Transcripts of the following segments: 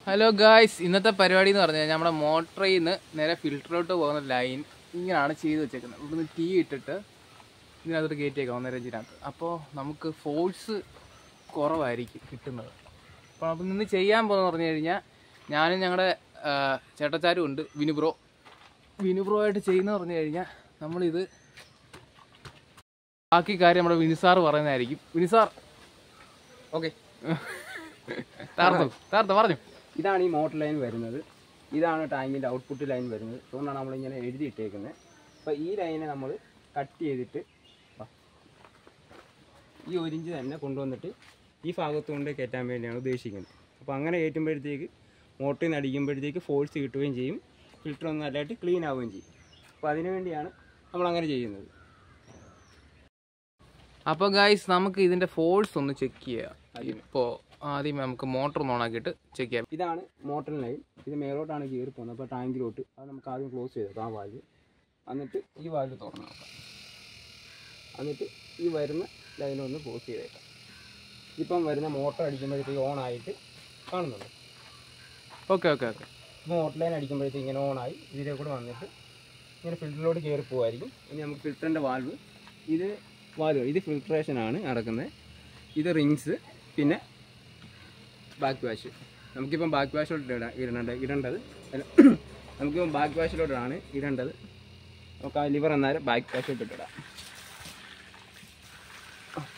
Hello guys ഇന്നത്തെ പരിപാടി എന്ന് പറഞ്ഞു കഴിഞ്ഞാൽ നമ്മുടെ മോട്ടറിൽ നിന്ന് നേരെ ഫിൽറ്ററിലോട്ട് പോകുന്ന ലൈൻ ഇങ്ങനെയാണ് ചെയ്ത് വെച്ചേക്കുന്നത് ഇവിടുന്ന് ടീ ഇട്ടിട്ട് ഇതിനകത്തോട്ട് കയറ്റിയേക്കാം ഒന്നര ഇഞ്ചിനകത്ത് അപ്പോൾ നമുക്ക് ഫോഴ്സ് കുറവായിരിക്കും കിട്ടുന്നത് അപ്പോൾ അപ്പം നിന്ന് ചെയ്യാൻ പോകുന്നത് പറഞ്ഞു കഴിഞ്ഞാൽ ഞാനും ഞങ്ങളുടെ ചേട്ടച്ചാരും ഉണ്ട് വിനുബ്രോ വിനുബ്രോ ആയിട്ട് ചെയ്യുന്ന പറഞ്ഞു കഴിഞ്ഞാൽ നമ്മളിത് ബാക്കി കാര്യം നമ്മുടെ വിനുസാർ പറയുന്നതായിരിക്കും വിനുസാർ ഓക്കെ താർത്തു താർത്തു പറഞ്ഞു ഇതാണ് ഈ മോട്ടർ ലൈൻ വരുന്നത് ഇതാണ് ടാങ്കിൻ്റെ ഔട്ട്പുട്ട് ലൈൻ വരുന്നത് അതുകൊണ്ടാണ് നമ്മളിങ്ങനെ എഴുതിയിട്ടേക്കുന്നത് അപ്പോൾ ഈ ലൈനെ നമ്മൾ കട്ട് ചെയ്തിട്ട് ദാ, ഈ ഒരു ഇഞ്ച് തന്നെ കൊണ്ടുവന്നിട്ട് ഈ ഭാഗത്ത് കൊണ്ട് കയറ്റാൻ വേണ്ടിയാണ് ഉദ്ദേശിക്കുന്നത് അപ്പോൾ അങ്ങനെ കയറ്റുമ്പോഴത്തേക്ക് മോട്ടറിൽ നിന്ന് അടിക്കുമ്പോഴത്തേക്ക് ഫോഴ്സ് കിട്ടുകയും ചെയ്യും ഫിൽറ്റർ ഒന്നും നല്ലതായിട്ട് ക്ലീൻ ആവുകയും ചെയ്യും അപ്പോൾ അതിനു വേണ്ടിയാണ് നമ്മൾ അങ്ങനെ ചെയ്യുന്നത് അപ്പോൾ ഗായ്സ് നമുക്ക് ഇതിന്റെ ഫോഴ്സ് ഒന്ന് ചെക്ക് ചെയ്യാം ഇപ്പോൾ ആദ്യം നമുക്ക് മോട്ടർ ഒന്ന് ഓണാക്കിയിട്ട് ചെക്ക് ചെയ്യാം ഇതാണ് മോട്ടർ ലൈൻ ഇത് മേലോട്ടാണ് കയറി പോകുന്നത് അപ്പോൾ ടാങ്കിലോട്ട് അത് നമുക്ക് ആദ്യം ക്ലോസ് ചെയ്തേക്കാം ആ വാൽവ് എന്നിട്ട് ഈ വാൽവ് തുറന്നു നോക്കാം എന്നിട്ട് ഈ വരുന്ന ലൈൻ ഒന്ന് ക്ലോസ് ചെയ്തേക്കാം ഇപ്പം വരുന്ന മോട്ടർ അടിക്കുമ്പോഴത്തേക്ക് ഓൺ ആയിട്ട് കാണുന്നുണ്ട് ഓക്കെ ഓക്കെ ഓക്കെ ഇപ്പോൾ മോട്ടർ ലൈൻ അടിക്കുമ്പോഴത്തേക്ക് ഇങ്ങനെ ഓൺ ആയി ഇതിലെ കൂടെ വന്നിട്ട് ഇങ്ങനെ ഫിൽറ്ററിലോട്ട് കയറി പോകുമായിരിക്കും ഇനി നമുക്ക് ഫിൽറ്ററിൻ്റെ വാൽവ് ഇത് വാൽവ് ഇത് ഫിൽട്രേഷനാണ് നടക്കുന്നത് ഇത് റിങ്സ് പിന്നെ ബാക്ക് വാഷ് നമുക്കിപ്പം ബാക്ക് വാഷിലോട്ട് ഇടാം ഇടേണ്ടത് ഇടേണ്ടത് അല്ല, നമുക്കിപ്പം ബാക്ക് വാഷിലോട്ടാണ് ഇടേണ്ടത് നമുക്ക് ആ ലിവർ എന്നാലും ബാക്ക് വാഷിലോട്ട് ഇടാം ഓക്കെ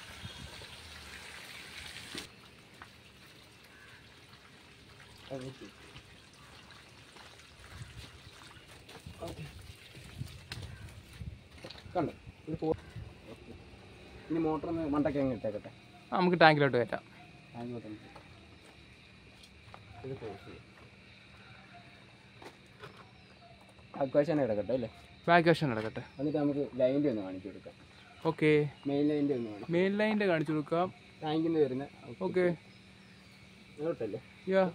കണ്ടോ ഇത് പോ ഇനി മോട്ടർ ഒന്ന് മണ്ടയ്ക്ക് അങ്ങ് ഇട്ടേക്കട്ടെ ആ, നമുക്ക് ടാങ്കിലോട്ട് കയറ്റാം അങ്ങോട്ട് ഒന്ന് ഇത് close ചെയ്യാം. ആക്വാശാന കിടക്കട്ടെ അല്ലേ ബാക്ക് വശം നടക്കട്ടെ എന്നിട്ട് നമുക്ക് ലൈൻ്റെ ഒന്ന് കാണിച്ചു കൊടുക്കാം ഓക്കെ മെയിൻ ലൈൻ്റെ ഒന്ന് കാണാം മെയിൻ ലൈൻ്റെ കാണിച്ചു കൊടുക്കാം ടാങ്കിൽ നിന്ന് വരുന്ന ഓക്കെ ഇങ്ങോട്ടല്ലേ യാ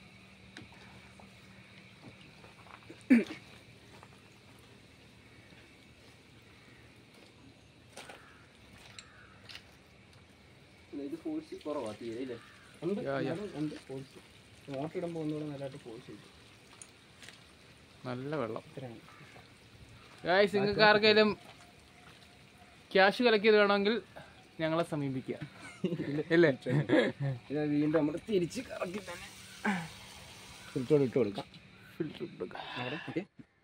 ഇത് ഫോഴ്സ് കുറവാണ് തീരെ ഇല്ലേ ഉണ്ട് യാ, യാ. എന്നാലും ഉണ്ട് ഫോഴ്സ് മോട്ടർ ഇടുമ്പോൾ ഒന്നുകൂടെ നല്ലതായിട്ട് ഫോഴ്സ് കിട്ടും നല്ല വെള്ളം ഇത്രയാണ് ഗായ്സ് നിങ്ങൾക്ക് ആർക്കെങ്കിലും ക്യാഷ് കലക്കിയത് വേണമെങ്കിൽ ഞങ്ങളെ സമീപിക്കുക ഇല്ലേ ഇത് വീണ്ടും നമ്മൾ തിരിച്ച് കറക്കി തന്നെ ഫിൽറ്ററോട് ഇട്ട് കൊടുക്കാം ഫിൽറ്റർ ഇട്ട് കൊടുക്കാം. അവിടെ ഓക്കെ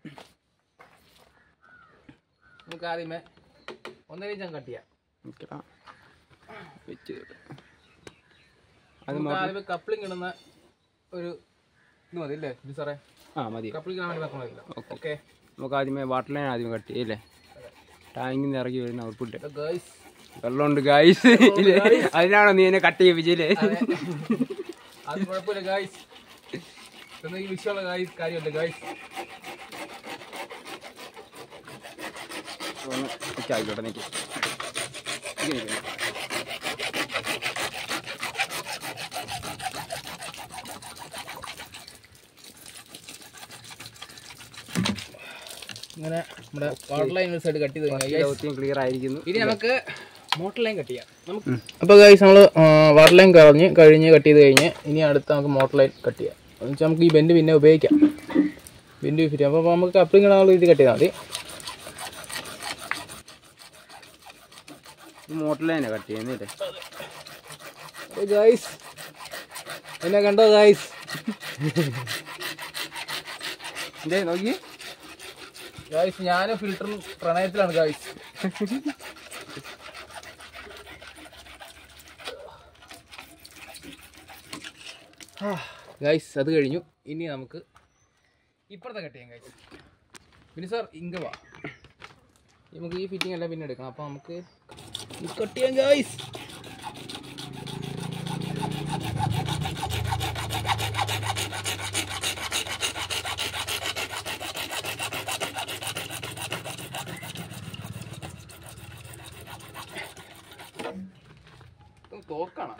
നമുക്ക് ആദ്യമേ ഒന്നര ഇഞ്ചം കട്ട് ചെയ്യാം വെച്ച് അത് ആദ്യമേ കപ്ലിംഗ് ഇടുന്ന ഒരു ഇത് മതി അല്ലേ ഇത് സാറേ ആ മതി കപ്ലിംഗ് വേണ്ടി വെക്കണമില്ല ഓക്കെ നമുക്ക് ആദ്യമേ വാട്ടർ ലൈൻ ആദ്യം കട്ട് ചെയ്യല്ലേ ടാങ്കിൽ നിന്ന് ഇറങ്ങി വരുന്ന ഔട്ട്പുട്ട് ഗേൾസ് വെള്ളമുണ്ട് ഗായ്സ് അതിനാണോ നീ എന്നെ കട്ട് ചെയ്യിപ്പിച്ചില്ലേ അത് കുഴപ്പമില്ല ഗായ്സ് ഇതൊന്നും ഈ വിഷയമുള്ള ഗായ്സ് കാര്യമല്ല ഗായ്സ് ഒന്ന് നിൽക്കാം ആയിക്കോട്ടെ നിൽക്കും ഇങ്ങനെ നമ്മുടെ വാട്ടർ ലൈൻ ഒരു സൈഡ് കട്ട് ചെയ്ത് കഴിഞ്ഞാൽ ദൗത്യം ക്ലിയർ ആയിരിക്കുന്നു ഇനി നമുക്ക് മോട്ടർ ലൈൻ കട്ട് ചെയ്യാം നമുക്ക് അപ്പോൾ ഗൈസ് നമ്മൾ വാട്ടർ ലൈൻ കളഞ്ഞ് കഴിഞ്ഞ് കട്ട് ചെയ്ത് കഴിഞ്ഞ് ഇനി അടുത്ത നമുക്ക് മോട്ടർ ലൈൻ കട്ട് ചെയ്യാം എന്ന് വെച്ചാൽ നമുക്ക് ഈ ബെൻഡ് പിന്നെ ഉപയോഗിക്കാം ബെൻഡ് ഫിറ്റ് ചെയ്യാം അപ്പോൾ നമുക്ക് കപ്ലിംഗ് ഇടാനുള്ള രീതി കട്ട് ചെയ്താൽ മതി മോട്ടർ ലൈനാണ് കട്ട് ചെയ്യുന്നില്ലേ ഗൈസ് എന്നെ കണ്ടോ ഗൈസ് എന്തേ നോക്കി ഗൈസ് ഞാനും ഫിൽറ്ററും പ്രണയത്തിലാണ് ഗൈസ് ഗൈസ് അത് കഴിഞ്ഞു ഇനി നമുക്ക് ഇപ്പുറത്തെ കട്ട് ചെയ്യാം ഗൈസ് പിന്നെ സാർ ഇങ്ക വാ നമുക്ക് ഈ ഫിറ്റിംഗ് എല്ലാം പിന്നെ എടുക്കണം അപ്പോൾ നമുക്ക് കട്ട് ചെയ്യാം ഗൈസ് തോക്കാണ്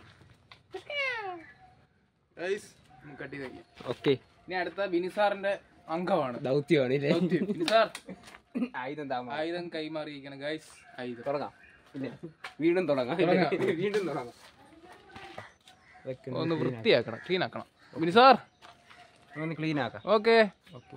ഗൈസ് നമുക്ക് കട്ട് ചെയ്ത് കഴിഞ്ഞു ഓക്കെ ഇനി അടുത്ത ബിനിസാറിന്റെ അംഗമാണ് ദൗത്യമാണ് ഇല്ലേ ബിനിസാർ ആയുധം താമ ആയുധം കൈമാറിയിരിക്കണം ഗൈസ് ആയുധം തുടങ്ങാം ഇല്ലേ വീണ്ടും തുടങ്ങാം തുടങ്ങാം. വീണ്ടും തുടങ്ങാം ഒന്ന് വൃത്തിയാക്കണം ക്ലീൻ ആക്കണം ബിനി സാർ ഒന്ന് ക്ലീൻ ആക്കാം ഓക്കെ ഓക്കെ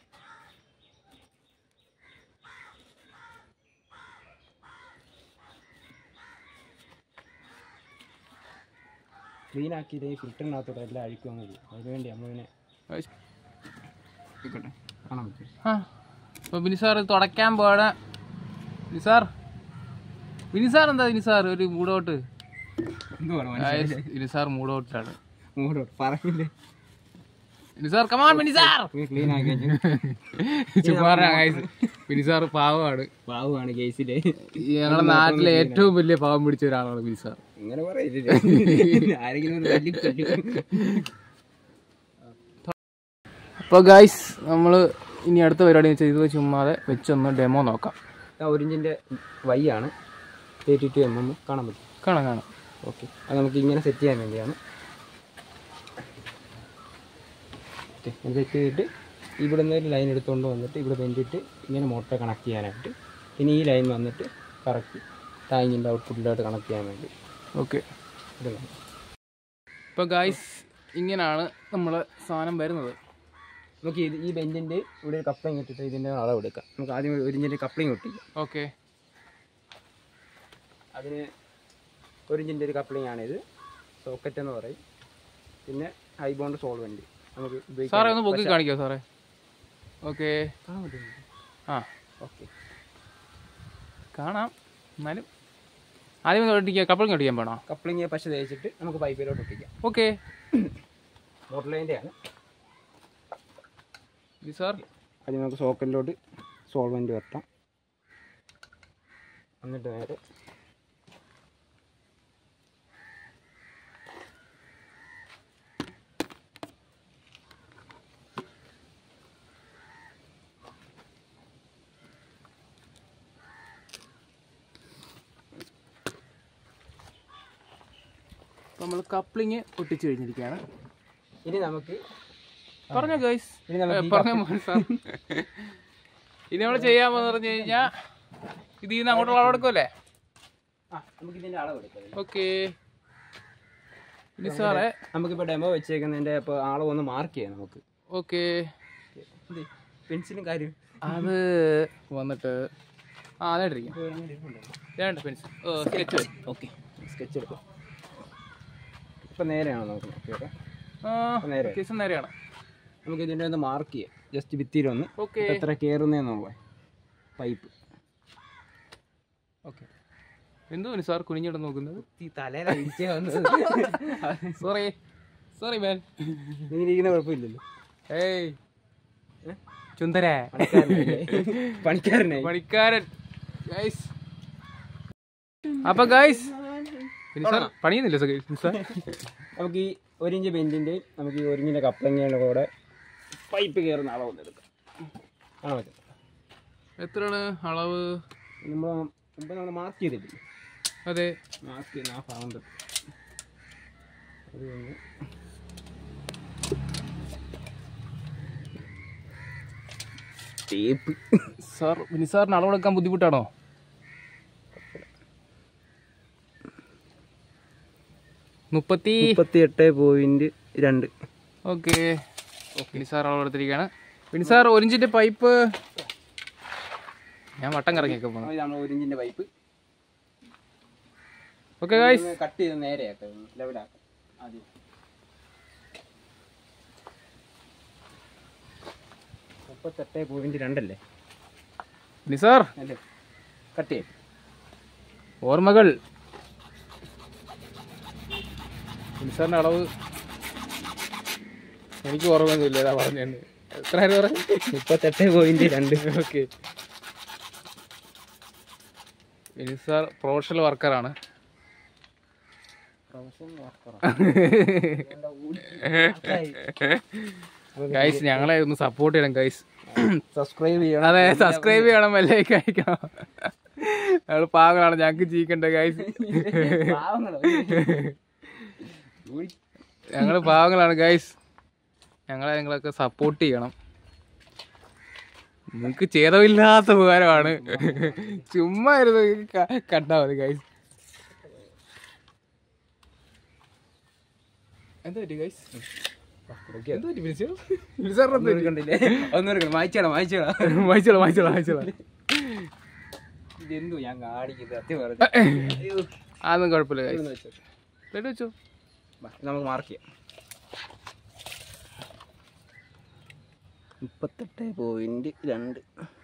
ക്ലീൻ ആക്കിയിട്ട് ഈ ഫിൽറ്ററിനകത്തോടെ എല്ലാം അഴിക്കും അങ്ങ് പോകും അതിനുവേണ്ടി നമ്മളിങ്ങനെ ഇരിക്കട്ടെ കാണാൻ പറ്റും ആ അപ്പോൾ ബിനി സാർ തുടയ്ക്കാൻ പോണ ബിനി സാർ ബിനി സാർ എന്താ ബിനി സാർ ഒരു മൂടോട്ട് എന്തുവാണ് ബിനി സാർ മൂടോട്ടാണ് മൂടോട്ട് പറഞ്ഞില്ലേ Bini sir come on Bini sir clean ആക്കി ചുമ്മാറാ ഗൈസ് ബിനി സാർ പാവമാണ് പാവുമാണ് കേസിലെ ഈ ഞങ്ങളുടെ നാട്ടിലെ ഏറ്റവും വലിയ പാവം പിടിച്ച ഒരാളാണ് ബിനി സാർ ഇങ്ങനെ പറയില്ലേ ആരെങ്കിലും ഒരു വലിയ കൊല്ലും. അപ്പോൾ ഗൈസ് നമ്മൾ ഇനി അടുത്ത പരിപാടി വെച്ചാൽ ഇത് ചുമ്മാതെ വെച്ചൊന്ന് ഡെമോ നോക്കാം ആ ഒരിഞ്ചിൻ്റെ വൈ ആണ് തേർട്ടി ടു എം എം കാണാൻ പറ്റും കാണാം കാണാം ഓക്കെ അത് നമുക്ക് ഇങ്ങനെ സെറ്റ് ചെയ്യാൻ വേണ്ടിയാണ് ഓക്കെ സെറ്റ് ചെയ്തിട്ട് ഇവിടെ നിന്ന് ഒരു ലൈൻ എടുത്തുകൊണ്ട് വന്നിട്ട് ഇവിടെ വെന്റിട്ട് ഇങ്ങനെ മോട്ടർ കണക്ട് ചെയ്യാനായിട്ട് ഇനി ഈ ലൈൻ വന്നിട്ട് കറക്റ്റ് ടാങ്കിൻ്റെ ഔട്ട്പുട്ടിലോട്ട് കണക്ട് ചെയ്യാൻ വേണ്ടി ഓക്കെ ഇടുന്നത് ഇപ്പോൾ ഗൈസ് ഇങ്ങനെയാണ് നമ്മളെ സാധനം വരുന്നത് നമുക്ക് ഇത് ഈ ബെഞ്ചിൻ്റെ ഇവിടെ ഒരു കപ്ലിംഗ് ഇട്ടിട്ട് ഇതിൻ്റെ അളവ് എടുക്കാം നമുക്ക് ആദ്യം ഒരു ഇഞ്ചിൻ്റെ കപ്ലിംഗ് ഒട്ടിക്കാം ഓക്കെ അതിന് ഒരു ഇഞ്ചിൻ്റെ ഒരു കപ്ലിംഗ് ആണിത് സോക്കറ്റ് എന്ന് പറയും പിന്നെ ഹൈ ബോണ്ട് സോൾവെൻറ്റ് നമുക്ക് ഉപയോഗിക്കാം സാറേ ഒന്ന് പൊക്കി കാണിക്കോ സാറേ ഓക്കെ കാണാൻ പറ്റുന്നുണ്ട് ആ ഓക്കെ കാണാം എന്നാലും ആദ്യം ഒട്ടിക്കുക കപ്പിളിങ് ഒട്ടിക്കാൻ പോണോ കപ്ലിങ് പശ തേച്ചിട്ട് നമുക്ക് പൈപ്പിലോട്ട് ഒട്ടിക്കാം ഓക്കെ മോട്ടർ ലൈൻ്റെ ആണ് സാർ ആദ്യം നമുക്ക് സോക്കറ്റിലോട്ട് സോൾവെൻറ്റ് വെത്താം എന്നിട്ട് നേരെ നമ്മൾ കപ്ലിങ് ഒട്ടിച്ചു കഴിഞ്ഞിരിക്കുകയാണ് ഇനി നമുക്ക് പറഞ്ഞോ ഗൈസ് ഇനി നമുക്ക് ഈ പറഞ്ഞോ മോൻ സാർ ഇനി നമ്മൾ ചെയ്യാമെന്ന് പറഞ്ഞു കഴിഞ്ഞാൽ ഇത് ഇന്ന് അങ്ങോട്ടുള്ള അളവെടുക്കുമല്ലേ ആ നമുക്ക് ഇതിൻ്റെ അളവ് എടുക്കാം ഓക്കെ ഇനി സാറേ നമുക്കിപ്പോൾ ഡെമോ വെച്ചേക്കുന്നതിൻ്റെ ഇപ്പോൾ അളവ് ഒന്ന് മാർക്ക് ചെയ്യാം നമുക്ക് ഓക്കെ പെൻസിലും കാര്യം അത് വന്നിട്ട് ആ അതായിട്ടിരിക്കും രണ്ട് pencil or sketch okay sketch എടുക്കാം ഇപ്പം നേരെയാണോ നമുക്ക് നോക്കിയൊക്കെ ആ നേരെ കേസ് നേരെയാണ് നമുക്ക് ഇതിൻ്റെ ഒന്ന് മാർക്ക് ചെയ്യാം ജസ്റ്റ് ഭിത്തിയിലൊന്ന് ഓക്കെ എത്ര കയറുന്നതെന്നുള്ള പൈപ്പ് ഓക്കെ എന്തോ സാർ കുനിഞ്ഞിട്ട് നോക്കുന്നത് ഈ തലയിലടിച്ചേ വന്നത് സോറി സോറി മാൻ ഇങ്ങനെ ഇരിക്കുന്ന കുഴപ്പമില്ലല്ലോ ഏയ് ചുന്തര പണിക്കാരനായി പണിക്കാരനായി പണിക്കാരൻ ഗൈസ് അപ്പൊ ഗൈസ് സാർ പണിയുന്നില്ല സാർ സാർ നമുക്ക് ഈ ഒരു ഇഞ്ച് ബെഞ്ചിൻ്റെയും നമുക്ക് ഈ ഒരു ഇഞ്ചിൻ്റെ കപ്പങ്ങയുടെ കൂടെ പൈപ്പ് കയറുന്ന അളവൊന്നും എടുക്കാം ആണോ പറ്റും എത്രയാണ് അളവ് നമ്മൾ മുമ്പ് നമ്മൾ മാർക്ക് ചെയ്തിട്ടില്ലേ അതെ മാർക്ക് ചെയ്യുന്ന ആ ഭാഗം തൊട്ട് അത് കഴിഞ്ഞ് ടേപ്പ് സാർ വിനി സാറിന് അളവെടുക്കാൻ ബുദ്ധിമുട്ടാണോ മുപ്പത്തി മുപ്പത്തി എട്ട് പോയിന്റ് രണ്ട് ഓക്കെ വിനി സാർ അളവെടുത്തിരിക്കുകയാണ് വിനി സാർ ഒരു ഇഞ്ചിന്റെ പൈപ്പ് ഞാൻ വട്ടം കറങ്ങിയൊക്കെ പോകണം ഇതാണ് ഒരു ഇഞ്ചിന്റെ പൈപ്പ് ഓക്കെ ഗൈസ് കട്ട് ചെയ്ത് നേരെയാക്കാം ലെവലാക്കാം ആദ്യം മുപ്പത്തെട്ട് പോയിന്റ് രണ്ടല്ലേ വിനി സാർ അല്ലേ കട്ട് ചെയ്യും ഓർമ്മകൾ വിനി സാറിന്റെ അളവ് എനിക്ക് ഓർമ്മയൊന്നുമില്ല ഏതാ പറഞ്ഞത് എത്ര ആയിരുന്നു പറഞ്ഞു മുപ്പത്തെട്ട് പോയിന്റ് രണ്ട് ഓക്കെ വിനി സാർ പ്രൊഫഷണൽ വർക്കറാണ് ഗൈസ് ഞങ്ങളെ ഒന്ന് സപ്പോർട്ട് ചെയ്യണം ഗൈസ് സബ്സ്ക്രൈബ് ചെയ്യണം അതെ സബ്സ്ക്രൈബ് ചെയ്യണം ലൈക്ക് അയക്കണം ഞങ്ങൾ പാവങ്ങളാണ് ഞങ്ങൾക്ക് ജീവിക്കണ്ട ഗൈസ് പാവങ്ങളോ? ഞങ്ങൾ പാവങ്ങളാണ് ഗൈസ് ഞങ്ങളെ നിങ്ങളൊക്കെ സപ്പോർട്ട് ചെയ്യണം നിങ്ങൾക്ക് ചെയ്തമില്ലാത്ത ഉപകാരമാണ് ചുമ്മാ ഇരുന്ന് ക- കണ്ടാ മതി ഗൈസ് എന്താ പറ്റി ഗൈസ് ഓക്കെ എന്ത് പറ്റി വിളിച്ചു വിളിച്ചാറിന് ഒന്നും എടുക്കണ്ടില്ലേ ഒന്നും എടുക്കണം വായിച്ചോളാം വായിച്ചോളാം വായിച്ചോളാം വായിച്ചോളാം വായിച്ചോളാം ഇതെന്തു ഞാൻ കാണിക്കുന്നത് സത്യം പറഞ്ഞു അതൊന്നും കുഴപ്പമില്ല guys. ഇതൊന്ന് വെച്ചോ. റെഡി വെച്ചോ ബാ, നമുക്ക് മാർക്ക് ചെയ്യാം മുപ്പത്തെട്ട് പോയിന്റ് രണ്ട്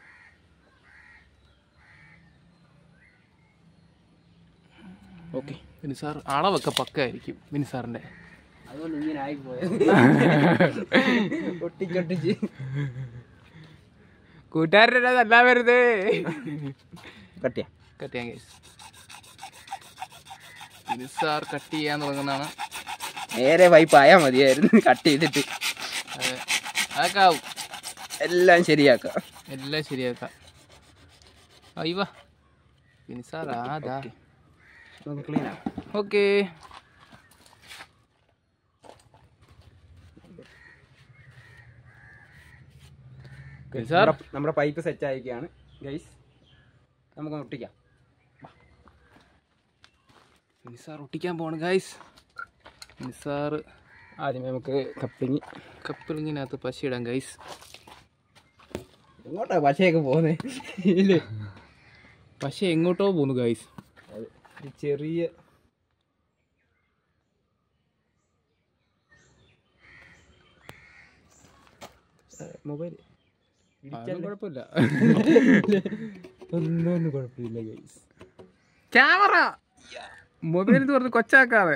ഓക്കെ മിനിസാർ അളവൊക്കെ പക്കായിരിക്കും മിനിസാറിന്റെ അതുകൊണ്ട് ഇങ്ങനെ ആയിപ്പോയത് ഒട്ടിച്ചൊട്ടിച്ച് കൂട്ടുകാരുടെ അല്ല വരുന്നത് കട്ട് ചെയ്യാം കട്ട് ചെയ്യാൻ കേസ് മിനിസാർ കട്ട് ചെയ്യാൻ തുടങ്ങുന്നതാണ് നേരെ വൈപ്പ് ആയാൽ മതിയായിരുന്നു കട്ട് ചെയ്തിട്ട് അതെ അതൊക്കെ ആവും എല്ലാം ശരിയാക്കാം എല്ലാം ശരിയാക്കാം അയ്യവ മിനിസാർ ആദാ നമുക്ക് ക്ലീൻ ആക്കാം ഓക്കേ മിനിസാർ നമ്മുടെ- നമ്മുടെ പൈപ്പ് സെറ്റ് ആയിരിക്കുകയാണ് ഗൈസ് നമുക്ക് ഒട്ടിക്കാം മിനിസാർ ഒട്ടിക്കാൻ പോവാണ് ഗൈസ് മിനിസാർ ആദ്യമേ നമുക്ക് കപ്പിങ് കപ്പിളിങ്ങിനകത്ത് പശ ഇടാം ഗൈസ് എങ്ങോട്ടാ പശയൊക്കെ പോകുന്നത് ഇല്ലേ പശ എങ്ങോട്ടോ പോന്നു ഗൈസ് അത് ഒരു ചെറിയ മൊബൈൽ അതൊന്നും കുഴപ്പമില്ല ഒന്നും കുഴപ്പമില്ല ഗൈസ് ക്യാമറ മൊബൈൽ എന്ന് പറഞ്ഞ് കൊച്ചാക്കാതെ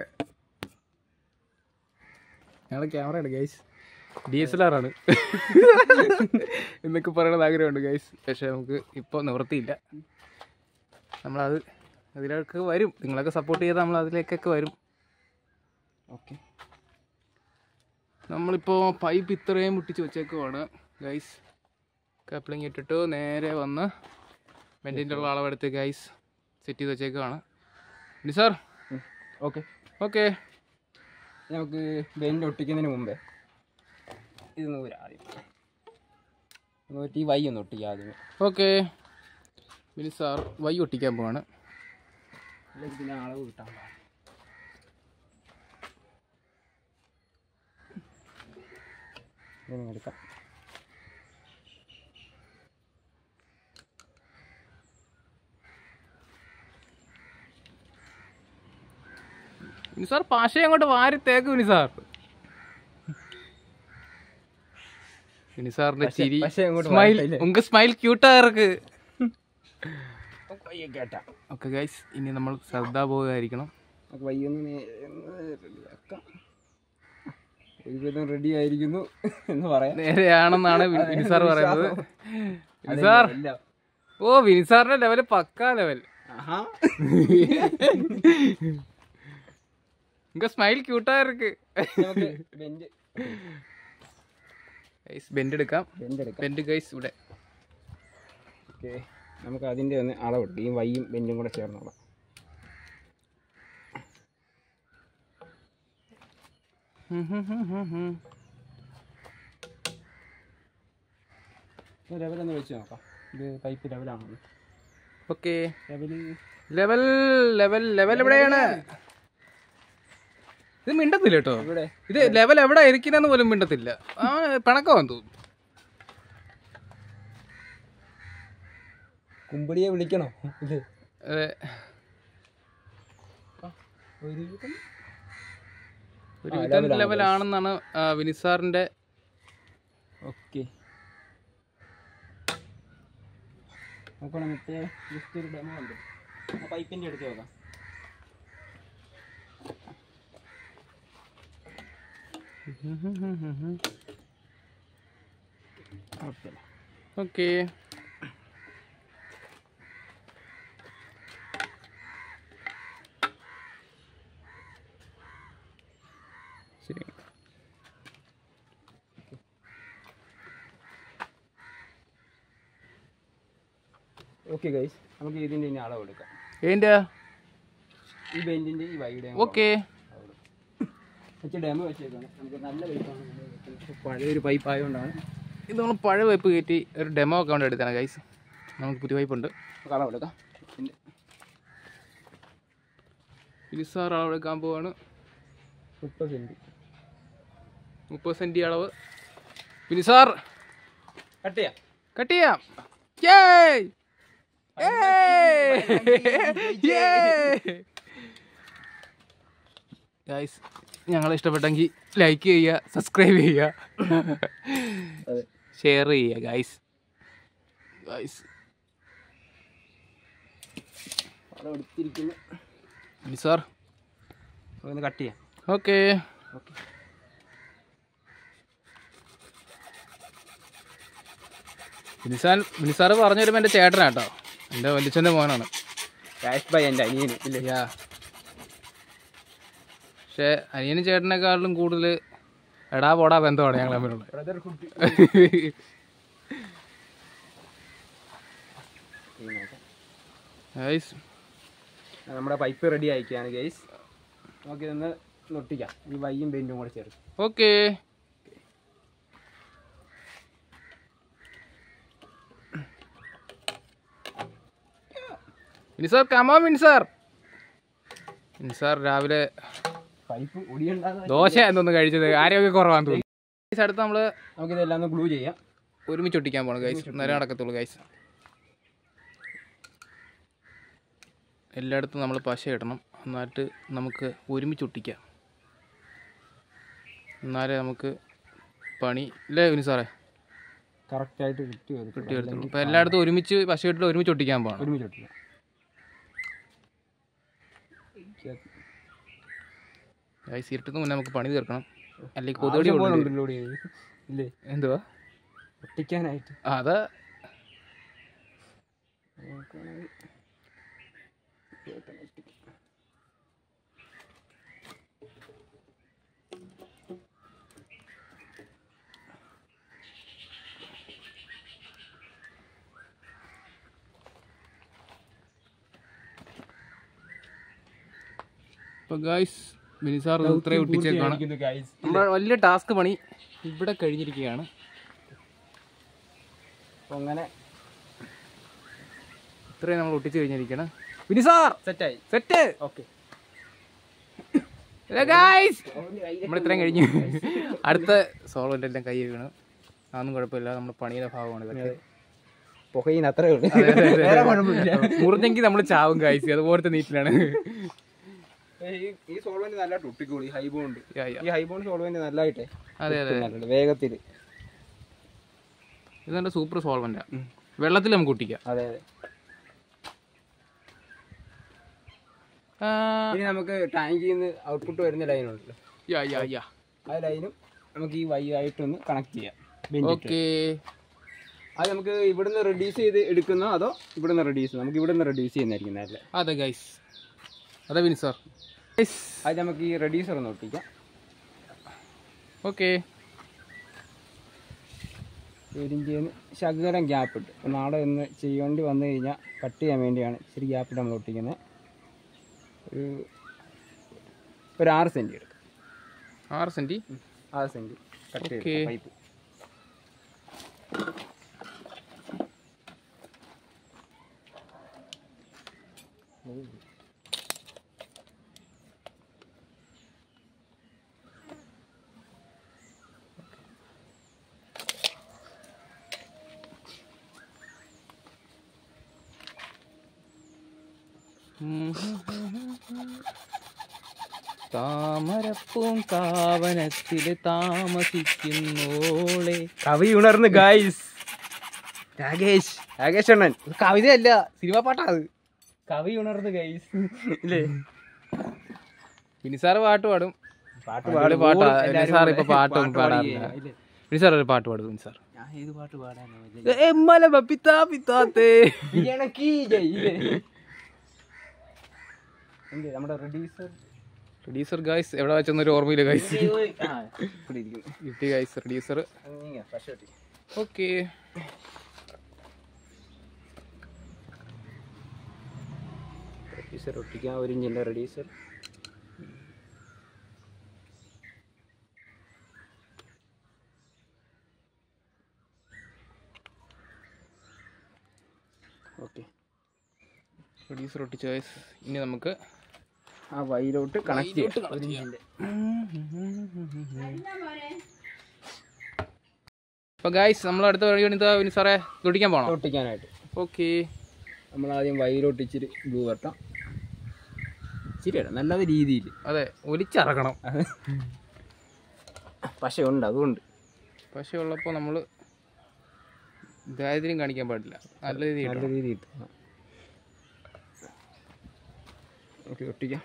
ഞങ്ങളെ ക്യാമറയാണ് guys D S L R ആണ് എന്നൊക്കെ പറയണത് ആഗ്രഹമുണ്ട് ഗൈസ് പക്ഷേ നമുക്ക് ഇപ്പോൾ നിവൃത്തിയില്ല നമ്മളത് അതിലൊക്കെ വരും നിങ്ങളൊക്കെ സപ്പോർട്ട് ചെയ്താൽ നമ്മൾ അതിലേക്കൊക്കെ വരും ഓക്കെ നമ്മളിപ്പോൾ പൈപ്പ് ഇത്രയും മുട്ടിച്ച് വെച്ചേക്കുവാണ് ഗൈസ് കപ്ലിങ് ഇട്ടിട്ട് നേരെ വന്ന് വെൻറ്റിൻ്റെ ഉള്ള അളവെടുത്ത് ഗൈസ് സെറ്റ് ചെയ്ത് വെച്ചേക്കുവാണ് ഇനി സാർ ഓക്കെ ഓക്കെ നമുക്ക് ബെൻഡ് ഒട്ടിക്കുന്നതിന് മുമ്പേ ഇത് നൂര് ആദ്യം നൂറ്റി വൈ ഒന്ന് ഒട്ടിക്കുക ആദ്യമേ ഓക്കെ ഇനി സാർ വൈ ഒട്ടിക്കാൻ പോവാണ് അല്ലെങ്കിൽ പിന്നെ അളവ് കിട്ടാൻ പാടില്ല. ഇതൊന്ന് എടുക്കാം ഇനി സാർ പാശ അങ്ങോട്ട് വാരി തേക്കും ഇനി സാർ ഇനി സാറിന്റെ പശ- ചിരി പശ അങ്ങോട്ട് സ്മൈൽ വാരിട്ടല്ലേ? ഉങ്ക സ്മൈൽ ക്യൂട്ടാ ഇருக்கு നമുക്ക് വയ്യൊക്കെ കേട്ടാ ഓക്കെ ഗൈസ് ഇനി നമ്മൾ ശ്രദ്ധാബോധമായിരിക്കണം നമുക്ക് വയ്യൊന്ന് നേ- ഒന്ന് റെഡിയാക്കാം ഒരുവിധം റെഡി ആയിരിക്കുന്നു എന്ന് പറയാം നേരെയാണെന്നാണ് വി- വിനി സാർ പറയുന്നത് വിനി സാർ എല്ലാം. ഓ വിനി സാറിന്റെ ലെവല് പക്കാ ലെവൽ ആഹാ. ഉങ്ക സ്മൈൽ ക്യൂട്ടാ ഇருக்கு നമുക്ക് ബെൻഡ് ഗൈസ് ബെൻഡ് എടുക്കാം ബെൻഡ് എടുക്കാം ബെൻഡ് ഗൈസ് ഇവിടെ ഓക്കെ നമുക്ക് അതിൻ്റെ ഒന്ന് അളവെടുക്കും ഈ വൈയും ബെൻഡും കൂടെ ചേർന്നോളാം ഹും ഹും ഹും ഹും ഹും. ലെവലൊന്ന് വെച്ച് നോക്കാം ഇത് പൈപ്പ് ലെവലാണോ okay level level level level എവിടെയാണ് ഇത് മിണ്ടത്തില്ല കേട്ടോ ഇവിടെ ഇത് ലെവൽ എവിടെ ഇരിക്കുന്നെന്ന് പോലും മിണ്ടത്തില്ല ആ പിണക്കമാന്ന് തോന്നുന്നു കുമ്പിടിയെ വിളിക്കണോ ഇത് അതെ ഒരുവിധം ഒരു ആ, വിധം level ആണ് ലെവലാണെന്നാണ് ആ, വിനിസാറിന്റെ ഓക്കെ നോക്കണം മറ്റേ ജസ്റ്റ് ഒരു ഡെമോ ഉണ്ട് ആ പൈപ്പിൻ്റെ എടുത്ത് നോക്കാം കുഴപ്പമില്ല ഓക്കെ ശരി ഓക്കെ ഗൈസ് നമുക്ക് ഇതിൻ്റെ ഇനി അളവ് എടുക്കാം ഏൻ്റെ ഈ ബെഞ്ചിൻ്റെ ഈ വൈയുടെ ഓക്കെ വെച്ച് ഡെമോ വെച്ചേക്കാണ് നമുക്ക് നല്ല പൈപ്പാണ് പഴയൊരു പൈപ്പ് ആയതുകൊണ്ടാണ് ഇത് നമ്മൾ പഴയ പൈപ്പ് കയറ്റി ഒരു ഡെമോ അക്കൗണ്ട് എടുത്താണ് ഗൈസ് നമുക്ക് പുതിയ പൈപ്പ് ഉണ്ട് നമുക്ക് അളവ് എടുക്കാം പിന്നെ വിനിസാർ അളവെടുക്കാൻ പോവാണ് മുപ്പത് സെൻറ്റ് മുപ്പത് സെൻറ്റി അളവ് പിന്നെ സാർ കട്ട് ചെയ്യാം കട്ട് ചെയ്യാം Yay! ഗൈസ് ഞങ്ങളെ ഇഷ്ടപ്പെട്ടെങ്കിൽ ലൈക്ക് ചെയ്യുക സബ്സ്ക്രൈബ് ചെയ്യുക അതെ ഷെയർ ചെയ്യുക ഗൈസ് ഗൈസ് അവിടെ എടുത്തിരിക്കുന്നു ഇനി സാർ ഒന്ന് കട്ട് ചെയ്യാം ഓക്കെ ഓക്കെ ബിനിസാൻ ബിനിസാറ് പറഞ്ഞു വരുമ്പോൾ എൻ്റെ ചേട്ടനാട്ടോ എൻ്റെ വലിച്ചൻ്റെ മോനാണ് ക്യാഷ് ബൈ എൻ്റെ അനിയന് ഇല്ലേ യാ പക്ഷേ അനിയനും ചേട്ടനെക്കാട്ടിലും കൂടുതൽ എടാ പോടാ ബന്ധമാണ് ഞങ്ങൾ തമ്മിലുള്ളത് ബ്രദർ കുട്ടി ഗൈസ് നമ്മുടെ പൈപ്പ് റെഡി ആയിക്കാണ് ഗൈസ് നമുക്കിതൊന്ന് നൊട്ടിക്കാം ഈ വൈയും പെയിൻറ്റും കൂടെ ചേർത്ത് ഓക്കെ മിനിസാർ കമാ മിനിസാർ മിനിസാർ രാവിലെ പൈപ്പ് ഒടിയുണ്ടാകുന്ന ദോശ എന്തോന്ന് കഴിച്ചത് ആരോഗ്യ കുറവാന്ന് തോന്നുന്നു ഗൈസ് അടുത്ത് നമ്മൾ നമുക്കിതെല്ലാം ഒന്ന് ഗ്ലൂ ചെയ്യാം ഒരുമിച്ച് ഒട്ടിക്കാൻ പോകണം ഗൈസ് നേരെ നടക്കത്തുള്ളൂ ഗൈസ് എല്ലായിടത്തും നമ്മൾ പശ ഇടണം എന്നിട്ട് നമുക്ക് ഒരുമിച്ച് ഒട്ടിക്കാം എന്നാലേ നമുക്ക് പണി ഇല്ലേ വിനി സാറേ കറക്റ്റായിട്ട് കിട്ടി കിട്ടി എടുത്തുള്ളൂ അപ്പോൾ എല്ലായിടത്തും ഒരുമിച്ച് പശ ഇട്ടിട്ട് ഒരുമിച്ച് ഒട്ടിക്കാൻ പോകണം ഒരുമിച്ച് ഒട്ടിക്കാം ഗൈസ് ഇരുട്ടുന്ന മുന്നേ നമുക്ക് പണി തീർക്കണം അല്ലെങ്കിൽ കൊതുകടി കൊള്ളും. ലോഡ് ചെയ്ത് ഇല്ലേ എന്തുവാ ഒട്ടിക്കാനായിട്ട് ആ, അതാ അപ്പോൾ ഗൈസ് മിനി സാർ ഇത്രയും ഒട്ടിച്ചേക്കാണ് ഗൈസ് നമ്മുടെ വലിയ ടാസ്ക് പണി ഇവിടെ കഴിഞ്ഞിരിക്കുകയാണ് അപ്പോൾ അങ്ങനെ ഇത്രയും നമ്മൾ ഒട്ടിച്ച് കഴിഞ്ഞിരിക്കുകയാണ് മിനി സാർ സെറ്റായി സെറ്റ് ഓക്കെ ഗൈസ് നമ്മൾ ഇത്രയും കഴിഞ്ഞു അടുത്ത സോളോൻ്റെ എല്ലാം കൈ വീണ് അതൊന്നും കുഴപ്പമില്ല നമ്മുടെ പണിയുടെ ഭാഗമാണ് ഇതൊക്കെ പുകയിന് അത്രേ ഉള്ളൂ അതെ, അതെ, അതെ. വേറെ കുഴപ്പമില്ല മുറിഞ്ഞെങ്കിൽ നമ്മൾ ചാവും ഗൈസ് അതുപോലത്തെ നീറ്റിലാണ് ഈ- ഈ സോൾവെന്റ് നല്ല ഒട്ടിക്കോളി ഹൈ ബോണ്ട് യാ, യാ. ഈ ഹൈ ബോണ്ട് സോൾവെന്റ് നല്ലതായിട്ടേ അതെ അതെ നല്ലത് വേഗത്തില് ഇത് നല്ല സൂപ്പർ സോൾവെന്റാ വെള്ളത്തിൽ നമുക്ക് ഒട്ടിക്കാം അതെ അതെ ആ, ഇനി നമുക്ക് ടാങ്കിൽ നിന്ന് ഔട്ട്പുട്ട് വരുന്ന ലൈൻ ഉണ്ടല്ലോ യാ യാ യാ ആ ലൈനും നമുക്ക് ഈ വൈ ആയിട്ടൊന്ന് കണക്ട് ചെയ്യാം ബെഞ്ചിട്ട്. ഓക്കെ അത് നമുക്ക് ഇവിടുന്ന് റെഡ്യൂസ് ചെയ്ത് എടുക്കുന്നോ അതോ ഇവിടുന്ന് റെഡ്യൂസ് നമുക്ക് ഇവിടുന്ന് റെഡ്യൂസ് ചെയ്യുന്നതായിരിക്കും നല്ലത് അതെ ഗൈസ് അതെ വിനി സാർ ഗൈസ് അത് നമുക്ക് ഈ റെഡ്യൂസർ ഒന്ന് ഒട്ടിക്കാം ഓക്കെ എരിഞ്ചിന്ന് ശകലം ഗ്യാപ്പ് ഇട്ട് അപ്പോൾ നാളെ ഒന്ന് ചെയ്യേണ്ടി വന്നു കഴിഞ്ഞാൽ കട്ട് ചെയ്യാൻ വേണ്ടിയാണ് ഇച്ചിരി ഗ്യാപ്പ് ഇട്ട് നമ്മൾ ഒട്ടിക്കുന്നത് ഒരു ഒരു ആറ് സെൻറ്റ് എടുക്കും ആറ് സെൻറ്റി ആറ് സെൻറ്റ് കട്ട് Okay. ചെയ്ത് പൈപ്പ് താമരപ്പൂം കാവനത്തില് താമസിക്കുന്നോളെ കവി ഉണർന്ന് ഗായ്സ് രാകേഷ് രാകേഷ് അണ്ണൻ കവിതയല്ല സിനിമ പാട്ടാ അത് കവി ഉണർന്ന് ഗൈസ് ഇല്ലേ വിനി സാറ് പാട്ട് പാടും പാട്ട് അടിപൊളി പാട്ടാ വിനി സാർ ഇപ്പൊ പാട്ടും പാടാറില്ല വിനി സാർ ഒരു പാട്ട് പാടും വിനി സാർ ഞാൻ ഏത് പാട്ട് പാടാനോ എമ്മല പിത്താ പിത്താത്തേ ഇണക്കി ജയ് ഇല്ലേ എന്ത് നമ്മുടെ റെഡ്യൂസർ റെഡ്യൂസർ ഗൈസ് എവിടെ വെച്ചൊന്നൊരു ഓർമ്മയില്ല ഗൈസ് ഇവിടെ ഇരിക്കുന്നു കിട്ടി ഗൈസ് റെഡ്യൂസർ നീങ്ങ പക്ഷേ ഒട്ടി ഓക്കെ റെഡ്യൂസർ ഒട്ടിക്കാൻ ഒരു ഇഞ്ചിൻ്റെ റെഡ്യൂസർ ഓക്കെ റെഡ്യൂസർ ഒട്ടിച്ച ഗൈസ് ഇനി നമുക്ക് ആ വൈയിലോട്ട് കണക്ട് വൈയിലോട്ട് ചെയ്യാം connect ഒരു ചെയ്യാം. ഇഞ്ചിൻ്റെ അപ്പോൾ ഗായ്സ് നമ്മൾ അടുത്ത പരിപാടി എന്താ ഇനി സാറേ തൊട്ടിക്കാൻ പോകണം ഒട്ടിക്കാനായിട്ട് ഓക്കെ നമ്മൾ ആദ്യം വയലോട്ട് ഇച്ചിരി ഗ്ലൂ വരട്ടാം ഇച്ചിരി ഇടാം നല്ലത് രീതിയിൽ അതെ ഒലിച്ചിറക്കണം പക്ഷേ ഉണ്ട് അതുകൊണ്ട് പക്ഷേ ഉള്ളപ്പോൾ നമ്മൾ ദാരിദ്ര്യം കാണിക്കാൻ പാടില്ല നല്ല രീതിയിൽ നല്ല രീതിയിൽ ഇട്ടണം ഓക്കെ ഒട്ടിക്കാം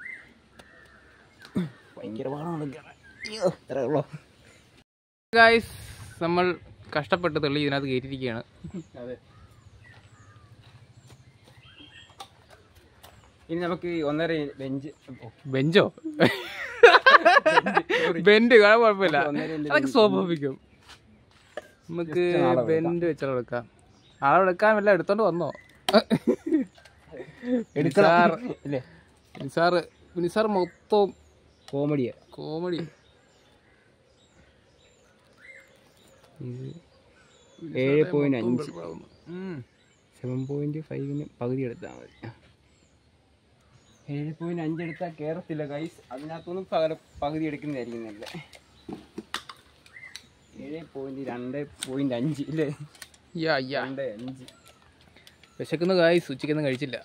ഭയങ്കര പാടാണ് അയ്യോ ഇത്രേ ഉള്ളൂ ഗായ്സ് നമ്മൾ കഷ്ടപ്പെട്ട് തെള്ളി ഇതിനകത്ത് കയറ്റിയിരിക്കുകയാണ് അതെ ഇനി നമുക്ക് ഈ ഒന്നര ബെഞ്ച് ബെഞ്ചോ ബെൻഡ് കാണാൻ കുഴപ്പമില്ല ഒന്നര ഇഞ്ച് അതൊക്കെ സ്വാഭാവികം നമുക്ക് ബെൻഡ് വെച്ചെടുക്കാം അളവെടുക്കാൻ വല്ല എടുത്തോണ്ട് വന്നോ നിസാർ ഇല്ലേ നിസാർ നിസാർ മൊത്തം കോമഡിയാ കോമഡി ഏഴ് പോയിന്റ് അഞ്ച് ഉം. സെവൻ പോയിന്റ് ഫൈവിന് പകുതി എടുത്താൽ മതി ഏഴ് പോയിന്റ് അഞ്ച് എടുത്താൽ കയറത്തില്ല ഗൈസ് അതിനകത്തൊന്നും പകരം പകുതി എടുക്കുന്നതായിരിക്കും നല്ല ഏഴ് പോയിന്റ് രണ്ട് പോയിന്റ് അഞ്ച് ഇല്ലേ യാ യാ രണ്ട് അഞ്ച് വിശക്കുന്ന ഗായ്സ് ഉച്ചയ്ക്കൊന്നും കഴിച്ചില്ല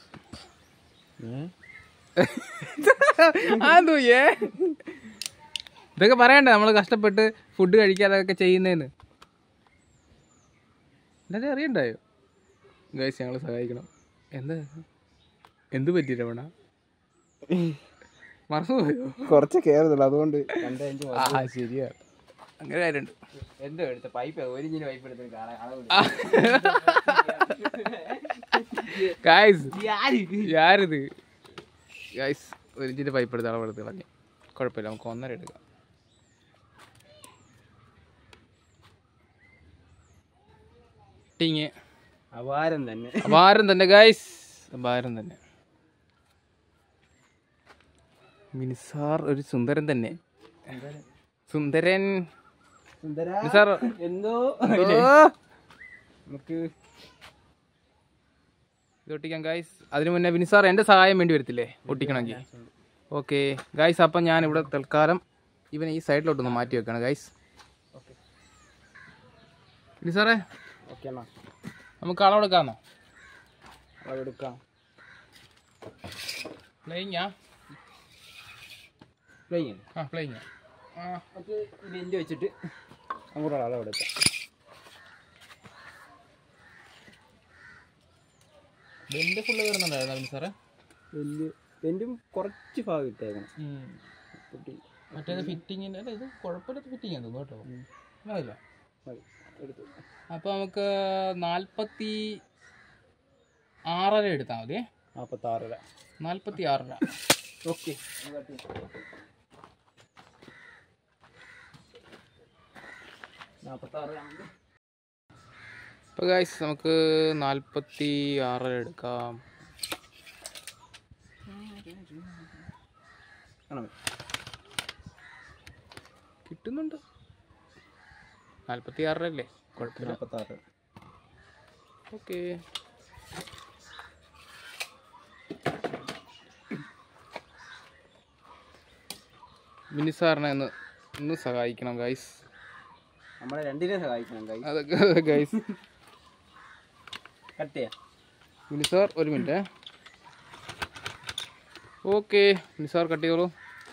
ആന്തോ ഏ ഇതൊക്കെ പറയണ്ടേ നമ്മൾ കഷ്ടപ്പെട്ട് ഫുഡ് കഴിക്കാതൊക്കെ ചെയ്യുന്നതെന്ന് എല്ലാവരും അറിയണ്ടായോ ഗൈസ് ഞങ്ങൾ സഹായിക്കണം എന്താ എന്ത് പറ്റി രമണ മറന്നുപോയോ കുറച്ച് കയറുന്നുള്ളൂ അതുകൊണ്ട് രണ്ട് അഞ്ച് ആ ശരിയാ അങ്ങനെ കാര്യമുണ്ട് എന്തോ എടുത്ത പൈപ്പ് ഒരു ഇഞ്ചിന് പൈപ്പ് എടുത്ത് കാണാൻ ഗായ്സ് യാരിത് ഗായ്സ് ഒരു ഇഞ്ചിൻ്റെ പൈപ്പ് എടുത്ത് അളവെടുത്ത് കളഞ്ഞു കുഴപ്പമില്ല നമുക്ക് ഒന്നര എടുക്കാം ടിങ് അപാരം തന്നെ അപാരം തന്നെ ഗായ്സ് അപാരം തന്നെ മിനിസാർ ഒരു സുന്ദരൻ തന്നെ സുന്ദരൻ സുന്ദര നിസാർ എന്തോ ഓ! നമുക്ക് ഇത് ഒട്ടിക്കാം ഗായ്സ് അതിനു മുന്നേ വിനിസാർ എൻ്റെ സഹായം വേണ്ടി വരത്തില്ലേ ഒട്ടിക്കണമെങ്കിൽ ഓക്കെ ഗായ്സ് അപ്പം ഞാൻ ഇവിടെ തൽക്കാലം ഇവനെ ഈ സൈഡിലോട്ടൊന്ന് മാറ്റി വെക്കണം ഗായ്സ് ഓക്കെ വിനിസാറേ ഓക്കെ എന്നാ നമുക്ക് അളവെടുക്കാമെന്നോ അളവെടുക്കാം പ്ലേയിങ്ങാ പ്ലെയിൻ ആ പ്ലേയിങ്ങാ ആ നമുക്ക് ഈ ബെഞ്ച് വെച്ചിട്ട് അങ്ങോട്ടുള്ള അളവെടുക്കാം ബെൻഡ് ഫുള്ള് കയറുന്നുണ്ടായിരുന്നു വിനിസാറേ വലിയ ബെഞ്ചും കുറച്ച് ഭാഗം ഇട്ടേക്കണം കുട്ടി മറ്റേത് ഫിറ്റിങ്ങിൻ്റെ അല്ല ഇത് കുഴപ്പമില്ലാത്ത ഫിറ്റിംഗ് ആണ് തോന്നുന്നു കേട്ടോ അതല്ല മതി എടുത്തു അപ്പോൾ നമുക്ക് നാൽപ്പത്തി ആറര എടുത്താൽ മതി നാൽപ്പത്താറര നാൽപ്പത്തി ആറര ഓക്കെ നാൽപ്പത്താറ് അപ്പോൾ ഗായ്സ് നമുക്ക് നാൽപ്പത്തി ആറര എടുക്കാം ആണോ കിട്ടുന്നുണ്ട് നാൽപ്പത്തി ആറര അല്ലേ കുഴപ്പമില്ല നാൽപ്പത്താറ് ഓക്കെ മിനി സാറിനെ ഒന്ന് ഒന്ന് സഹായിക്കണം ഗൈസ് നമ്മളെ രണ്ടിനെ സഹായിക്കണം കൈ അതൊക്കെ ഗൈസ് കട്ട് ചെയ്യാം മിനി സാർ ഒരു minute okay Mini sir cut ചെയ്തോളൂ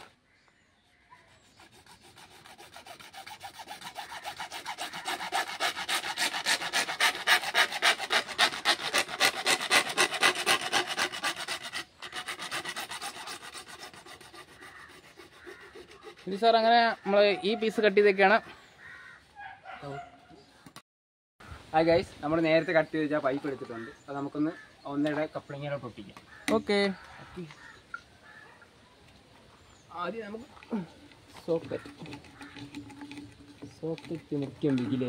മിനി സാർ അങ്ങനെ നമ്മൾ ഈ പീസ് കട്ട് ചെയ്തൊക്കെയാണ് ആ ഗൈസ് നമ്മൾ നേരത്തെ കട്ട് ചെയ്ത് വെച്ചാൽ പൈപ്പ് എടുത്തിട്ടുണ്ട് അത് നമുക്കൊന്ന് ഒന്നര കപ്ലിങ്ങിലോട്ട് ഒട്ടിക്കാം ഓക്കെ ആദ്യം നമുക്ക് സോക്കറ്റ് സോക്കറ്റ് മുഖ്യം ബിഗിലേ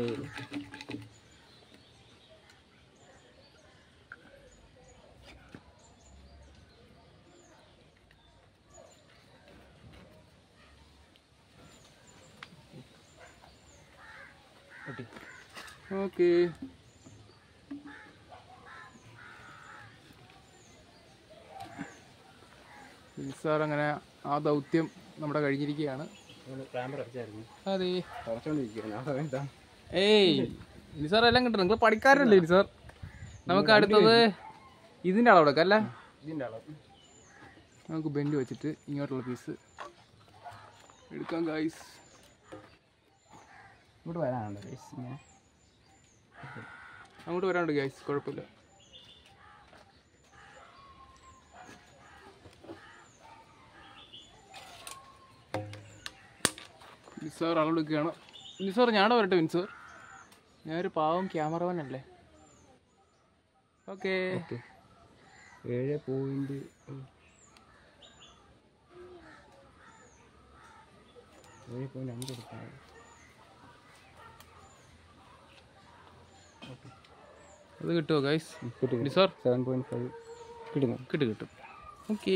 ഒട്ടി ഓക്കെ സാർ അങ്ങനെ ആ ദൗത്യം നമ്മുടെ കഴിഞ്ഞിരിക്കുകയാണ് ക്യാമറ വെച്ചായിരുന്നു അതെ തുറച്ചോണ്ടിരിക്കുകയാണ് ആ സമയത്താ ഏയ് ഇനി സാർ എല്ലാം കിട്ടും നിങ്ങൾ പഠിക്കാരല്ലേ ഇനി സാർ നമുക്ക് അടുത്തത് ഇതിന്റെ അളവ് എടുക്കാം അല്ലേ ഇതിൻ്റെ അളവ് നമുക്ക് ബെൻഡ് വെച്ചിട്ട് ഇങ്ങോട്ടുള്ള പീസ് എടുക്കാം ഗൈസ് ഇങ്ങോട്ട് വരാനുണ്ട് ഗൈസ് ഇങ്ങനെ അങ്ങോട്ട് വരാനുണ്ട് ഗൈസ് കുഴപ്പമില്ല നിസാർ അളവെടുക്കുകയാണ് നിസാർ ഞാനോ വരട്ടെ മിൻസാർ ഞാനൊരു പാവം ക്യാമറമാൻ അല്ലേ ഓക്കേ ഓക്കെ ഏഴ് പോയിന്റ് ഏഴ് പോയിന്റ് അഞ്ച് എടുക്കാം അത് കിട്ടുമോ ഗൈസ് കിട്ടും നിസാർ സെവൻ പോയിന്റ് ഫൈവ് കിട്ടുന്നു കിട്ടും കിട്ടും ഓക്കേ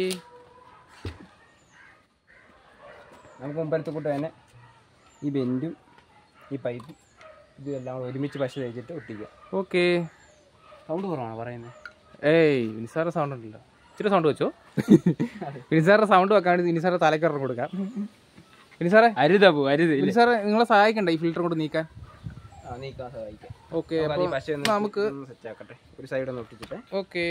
നമുക്ക് മുമ്പരത്തെ കൂട്ട് തന്നെ ഈ ബെൻഡും ഈ പൈപ്പും ഇതും എല്ലാം കൂടെ ഒരുമിച്ച് പശ തേച്ചിട്ട് ഒട്ടിക്കുക ഓക്കേ സൗണ്ട് കുറവാണ് പറയുന്നത് ഏയ് വിനിസാറിന്റെ സൗണ്ട് ഉണ്ടല്ലോ ഇച്ചിരി സൗണ്ട് വെച്ചോ വിനിസാറിന്റെ സൗണ്ട് വെക്കാൻ വേണ്ടി വിനിസാറെ തലക്കറ കൊടുക്കാം വിനിസാറെ അരുതപ്പോ അരുത് വിനിസാറെ നിങ്ങളെ സഹായിക്കണ്ടേ ഈ ഫിൽറ്റർ കൊണ്ട് നീക്കാൻ ആ നീക്കാൻ സഹായിക്കാം ഓക്കെ നമുക്ക് ഈ പശ ഒന്ന് നമുക്ക് ഒന്ന് സെറ്റ് ആക്കട്ടെ ഒരു സൈഡ് ഒന്ന് ഒട്ടിച്ചിട്ട് ഓക്കെ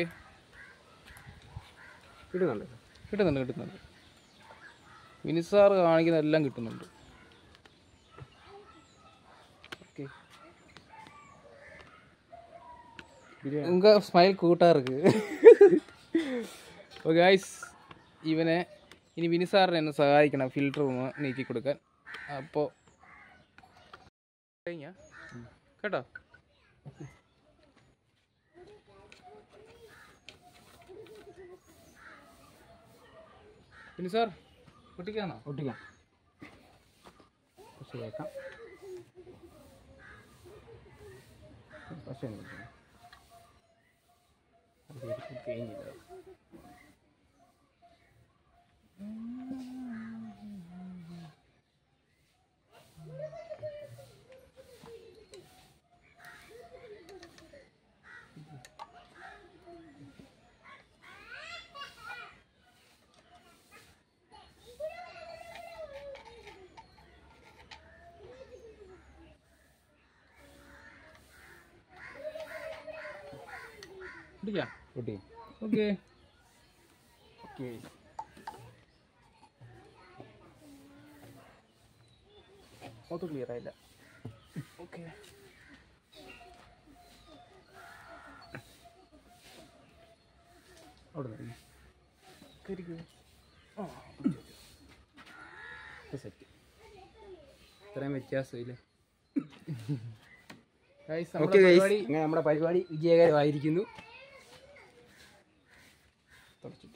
ഇടുന്നുണ്ട് കിട്ടുന്നുണ്ട് കിട്ടുന്നുണ്ട് വിനിസാർ കാണിക്കുന്ന എല്ലാം കിട്ടുന്നുണ്ട് ഓക്കെ ഉങ്ക സ്മൈൽ കൂട്ടാ ഇருக்கு ഓ ഗൈസ് ഇവനെ ഇനി വിനിസാറിനെ എന്നെ സഹായിക്കണം ഫിൽറ്റർ ഒന്ന് നീക്കി കൊടുക്കാൻ അപ്പോൾ കഴിഞ്ഞ കേട്ടോ വിനിസാർ കുട്ടിക്കാണോ ഒട്ടിക്കാം പശ തേക്കാം പശ ഒന്ന് ഒട്ടിക്കാം. അത് ശരിക്കും കഴിഞ്ഞില്ല കുട്ടിക്കാം ഒട്ടിക്കാം ഓക്കെ ഓക്കെ മൊത്തം ക്ലിയർ ആയില്ല ഓക്കെ അവിടെ നിന്ന് സെറ്റ് ഇത്രയും വ്യത്യാസമില്ലേ ഗൈസ് ഓക്കെ നമ്മുടെ പരിപാടി അങ്ങനെ നമ്മുടെ പരിപാടി വിജയകരമായിരിക്കുന്നു തുടച്ചിട്ട്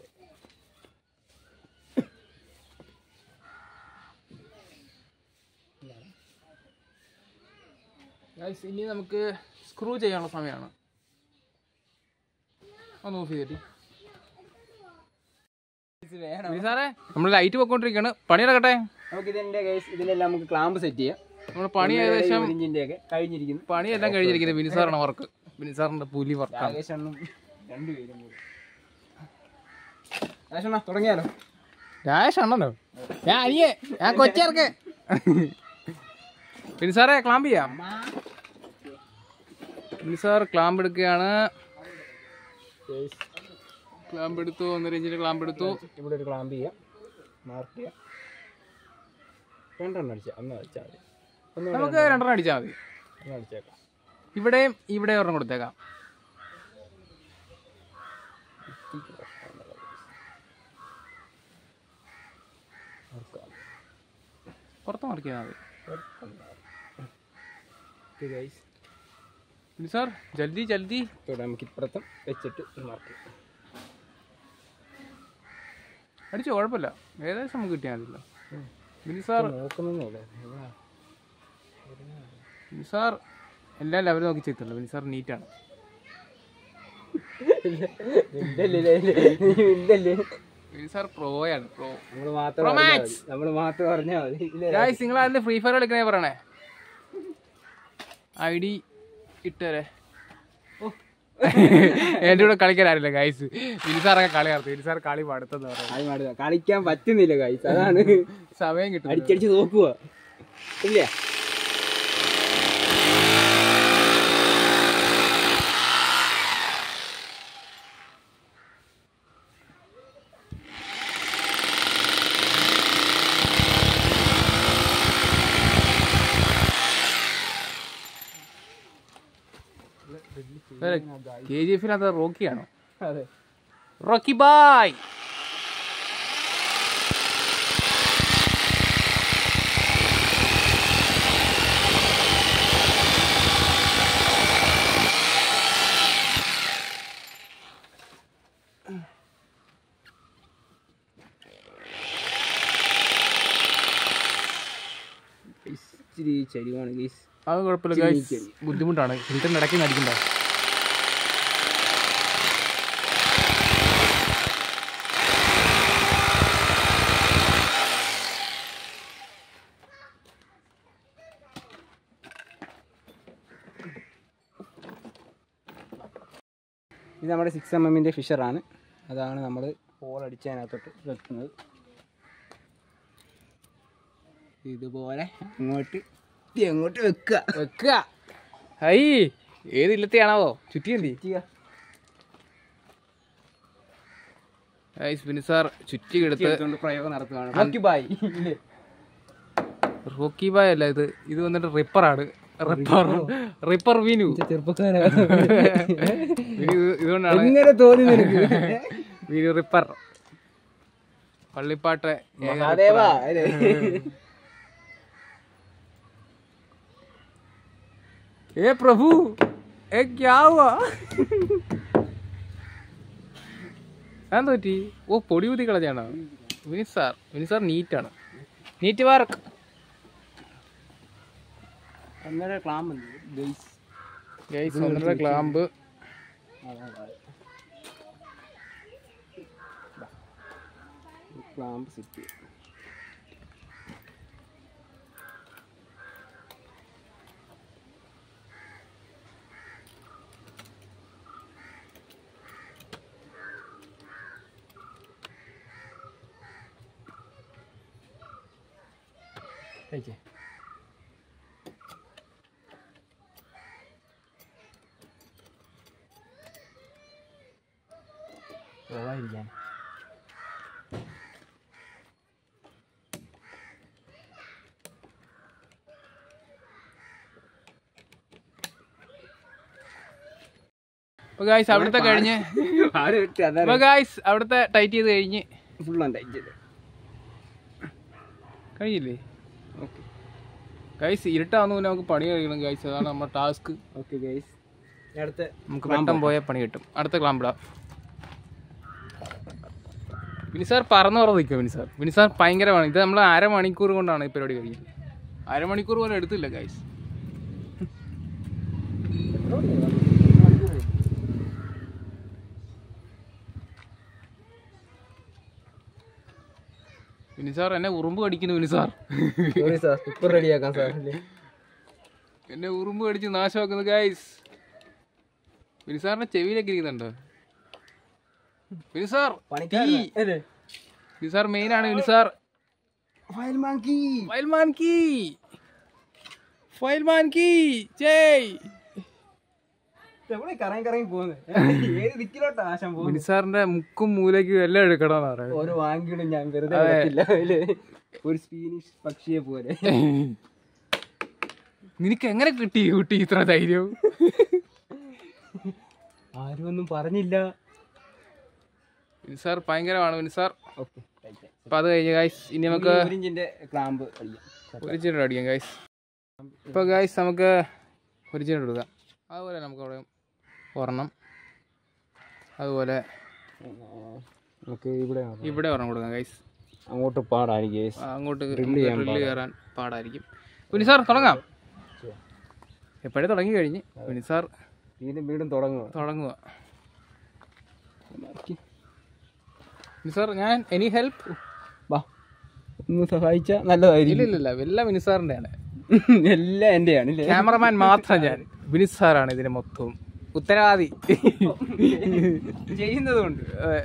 ഗൈസ് ഇനി നമുക്ക് സ്ക്രൂ ചെയ്യാനുള്ള സമയമാണ് ഒന്ന് ഓഫ് ചെയ്തിട്ട് വേണം സാറേ നമ്മൾ ലൈറ്റ് പോയിക്കൊണ്ടിരിക്കുകയാണ് പണി നടക്കട്ടെ നമുക്ക് ഇതിന്റെ കേസ് ഇതിനെല്ലാം നമുക്ക് ക്ലാമ്പ് സെറ്റ് ചെയ്യാം നമ്മുടെ പണി ഏകദേശം ഇഞ്ചിന്റെ ഒക്കെ കഴിഞ്ഞിരിക്കുന്നു പണിയെല്ലാം കഴിഞ്ഞിരിക്കുന്നത് ബിനിസാറാണ് വർക്ക് ബിനിസാറിന്റെ പുലി വർക്കാണ് രാകേഷണ്ണും രണ്ടുപേരും കൂടി രാകേഷണ്ണ തുടങ്ങിയാലോ രാജേഷ് ആണല്ലോ ഞാൻ അനിയേ ഞാൻ കൊച്ചിറക്ക് ബിനിസാറെ ക്ലാമ്പ് ചെയ്യാം ബിനിസാർ ക്ലാമ്പ് എടുക്കുകയാണ് കേസ് ക്ലാമ്പ് എടുത്തു ഒന്നര ഇഞ്ചിന്റെ ക്ലാമ്പ് എടുത്തു ഇവിടെ ഒരു ക്ലാമ്പ് ചെയ്യാം മാർക്ക് ചെയ്യാം രണ്ടെണ്ണം അടിച്ചാൽ ഒന്ന് അടിച്ചാൽ മതി ഒന്ന് നമുക്ക് രണ്ടെണ്ണം അടിച്ചാൽ മതി ഒന്ന് അടിച്ചേക്കാം ഇവിടെയും ഇവിടെ ഒരെണ്ണം കൊടുത്തേക്കാം പുറത്ത് മാർക്ക് ചെയ്താൽ മതി ഓക്കെ ഗൈസ് ബിനിസാർ ജൽദി ജൽദി ഇവിടെ നമുക്ക് ഇപ്പുറത്തും വെച്ചിട്ട് മാർക്ക് ചെയ്യാം അടിച്ചോ കുഴപ്പമില്ല ഏകദേശം നമുക്ക് കിട്ടിയാൽ മതിയല്ലോ ബിനിസാർ നോക്കുന്നേ എവിടെ ബിനിസാർ എല്ലാ ലെവലും നോക്കി ചെയ്തല്ലോ ബിനിസാർ നീറ്റാണ് ഇല്ലല്ലേ ഇല്ലല്ലേ ബിനിസാർ പ്രോയാണ് പ്രോ നമ്മൾ മാത്രം പറഞ്ഞാൽ മതി നമ്മൾ മാത്രം പറഞ്ഞാൽ മതി ഇല്ലേ ഗായ്സ് നിങ്ങൾ അതിന്റെ ഫ്രീ ഫയർ കളിക്കണേ പറയണേ ഐ ഡി ഇട്ടരെ എന്റെ കൂടെ കളിക്കാൻ ആരില്ല ഗൈസ് ബിനിസാറൊക്കെ കളി നടത്തും ബിനിസാർ കളി പടുത്തെന്ന് പറയാം കളി പാടുക കളിക്കാൻ പറ്റുന്നില്ല കൈസ് അതാണ് സമയം കിട്ടും അടിച്ചടിച്ച് നോക്കുക ഇല്ല കെ ജി എഫിനകത്ത് റോക്കിയാണോ അതെ റോക്കി ബായ് ഇച്ചിരി ചരിവാണ് ഗൈസ് അത് കുഴപ്പമില്ല ഗൈസ് ബുദ്ധിമുട്ടാണ് ഫിൽറ്ററിന് ഇടയ്ക്ക് നടിക്കണ്ട ഇത് നമ്മുടെ സിക്സ് എം എമ്മിൻ്റെ ഫിഷറാണ് അതാണ് നമ്മൾ ഹോൾ അടിച്ചതിനകത്തോട്ട് വെക്കുന്നത് ഇതുപോലെ അങ്ങോട്ട് ഇത് അങ്ങോട്ട് വെക്കുക വെക്കുക ഹൈ ഏത് ഇല്ലത്തെയാണാവോ ചുറ്റിയല്ലേ ചെയ്യുക ഗൈസ് പിന്നെ സാർ ചുറ്റി എടുത്ത് എടുത്തുകൊണ്ട് പ്രയോഗം നടത്തുകയാണ് റോക്കി ബായ് ഇല്ലേ റോക്കി ബായ് അല്ല ഇത് ഇത് വന്നിട്ട് റിപ്പറാണ് റിപ്പർ റിപ്പർ വിനു ചെറുപ്പക്കാരാ വിനു ഇത് ഇതുകൊണ്ടാണ് എങ്ങനെ തോന്നി നിനക്ക് വിനു റിപ്പർ പള്ളിപ്പാട്ട് ഏക മഹാദേവാ അല്ലേ ഏ പ്രഭു ഏ ക്യാ ഹുവാ എന്താ പറ്റി ഓ പൊടി ഊതി കളഞ്ഞാണോ വിനി സാർ വിനി സാർ നീറ്റാണ് നീറ്റ് വർക്ക് ഒന്നര ക്ലാം ഉണ്ട് ഗൈസ് ഗൈസ് ഒന്നര ക്ലാമ്പ് ക്ലാമ്പ് സെറ്റ് കഴിച്ചേ പോവാതിരിക്കാൻ അപ്പൊ ഗൈസ് അവിടുത്തെ കഴിഞ്ഞ് ആരും ഇട്ട് അതാണ് അപ്പൊ ഗൈസ് അവിടുത്തെ ടൈറ്റ് ചെയ്ത് കഴിഞ്ഞ് ഫുൾ ഉണ്ടായിച്ചത് കഴിഞ്ഞില്ലേ ഓക്കെ ഗൈസ് ഇരുട്ടാവുന്ന മുന്നേ നമുക്ക് പണി കഴിക്കണം ഗൈസ് അതാണ് നമ്മുടെ ടാസ്ക് ഓക്കെ ഗൈസ് അടുത്ത നമുക്ക് വെട്ടം പോയാൽ പണി കിട്ടും അടുത്ത ക്ലാമ്പിട വിനി സാർ പറന്ന് പറന്ന് നിൽക്കും വിനി സാർ വിനി സാർ ഭയങ്കരമാണ് ഇത് നമ്മൾ അരമണിക്കൂർ കൊണ്ടാണ് ഈ പരിപാടി കഴിയുന്നത് അരമണിക്കൂർ പോലും എടുത്തില്ല ഗൈസ് വിനി സാർ എന്നെ ഉറുമ്പ് കടിക്കുന്നു വിനി സാർ സോറി സാർ ഇപ്പം റെഡിയാക്കാം സാർ എന്നെ ഉറുമ്പ് കടിച്ച് നാശമാക്കുന്നു ഗൈസ് വിനി സാറിന്റെ ചെവിയിലേക്ക് ഇരിക്കുന്നുണ്ടോ വിനി സാർ പണിക്കാരൻ അല്ലേ വിനി സാർ മെയിൻ ആണ് വിനി സാർ ഫയൽ മാങ്കി ഫയൽമാൻ കീ ഫയൽമാൻ കീ ജയ് എവിടെ കറങ്ങി കറങ്ങി പോകുന്നത് ഏത് ദിക്കിലോട്ടാ ആശം പോകുന്നത് വിനി സാറിന്റെ മുക്കും മൂലയ്ക്കും എല്ലാം എടുക്കണം എന്ന് പറയുന്നത് ഓരോ വാങ്ങിയിടും ഞാൻ വെറുതെ വിടത്തില്ല അല്ലേ ഒരു സ്പീനിഷ് പക്ഷിയെ പോലെ നിനക്ക് എങ്ങനെ കിട്ടി ഈ കുട്ടി ഇത്ര ധൈര്യം ആരും ഒന്നും പറഞ്ഞില്ല വിനി സാർ ഭയങ്കരമാണ് വിനി സാർ ഓക്കെ അപ്പൊ അത് കഴിഞ്ഞ് ഗൈസ് ഇനി നമുക്ക് ഒരിഞ്ചിന്റെ ക്ലാമ്പ് അടിക്കാം ഒരു ചിരട്ട അടിക്കാം ഗൈസ് ഇപ്പൊ ഗൈസ് നമുക്ക് ഒരു ചിരട്ട എടുക്കാം അതുപോലെ നമുക്ക് അവിടെ ഒരെണ്ണം അതുപോലെ നമുക്ക് ഇവിടെ ഇവിടെ ഒരെണ്ണം കൊടുക്കാം ഗൈസ് അങ്ങോട്ട് പാടായിരിക്കും guys. അങ്ങോട്ട് Drill ചെയ്യാൻ ഡ്രില്ല് കയറാൻ പാടായിരിക്കും വിനി സാർ തുടങ്ങാം എപ്പോഴേ തുടങ്ങി കഴിഞ്ഞ് വിനി സാർ വീണ്ടും വീണ്ടും തുടങ്ങുക തുടങ്ങുക വിനി സാർ ഞാൻ എനി ഹെൽപ്പ് വാ ഒന്ന് സഹായിച്ച നല്ലതായിരിക്കും ഇല്ല ഇല്ല ഇല്ല എല്ലാം വിനി സാറിൻ്റെ ആണ് എല്ലാം എന്റെയാണ് അല്ലേ ക്യാമറമാൻ മാത്രം ഞാൻ വിനി സാറാണ് ഇതിന് മൊത്തവും ഉത്തരവാദി ചെയ്യുന്നതുകൊണ്ട് അതെ.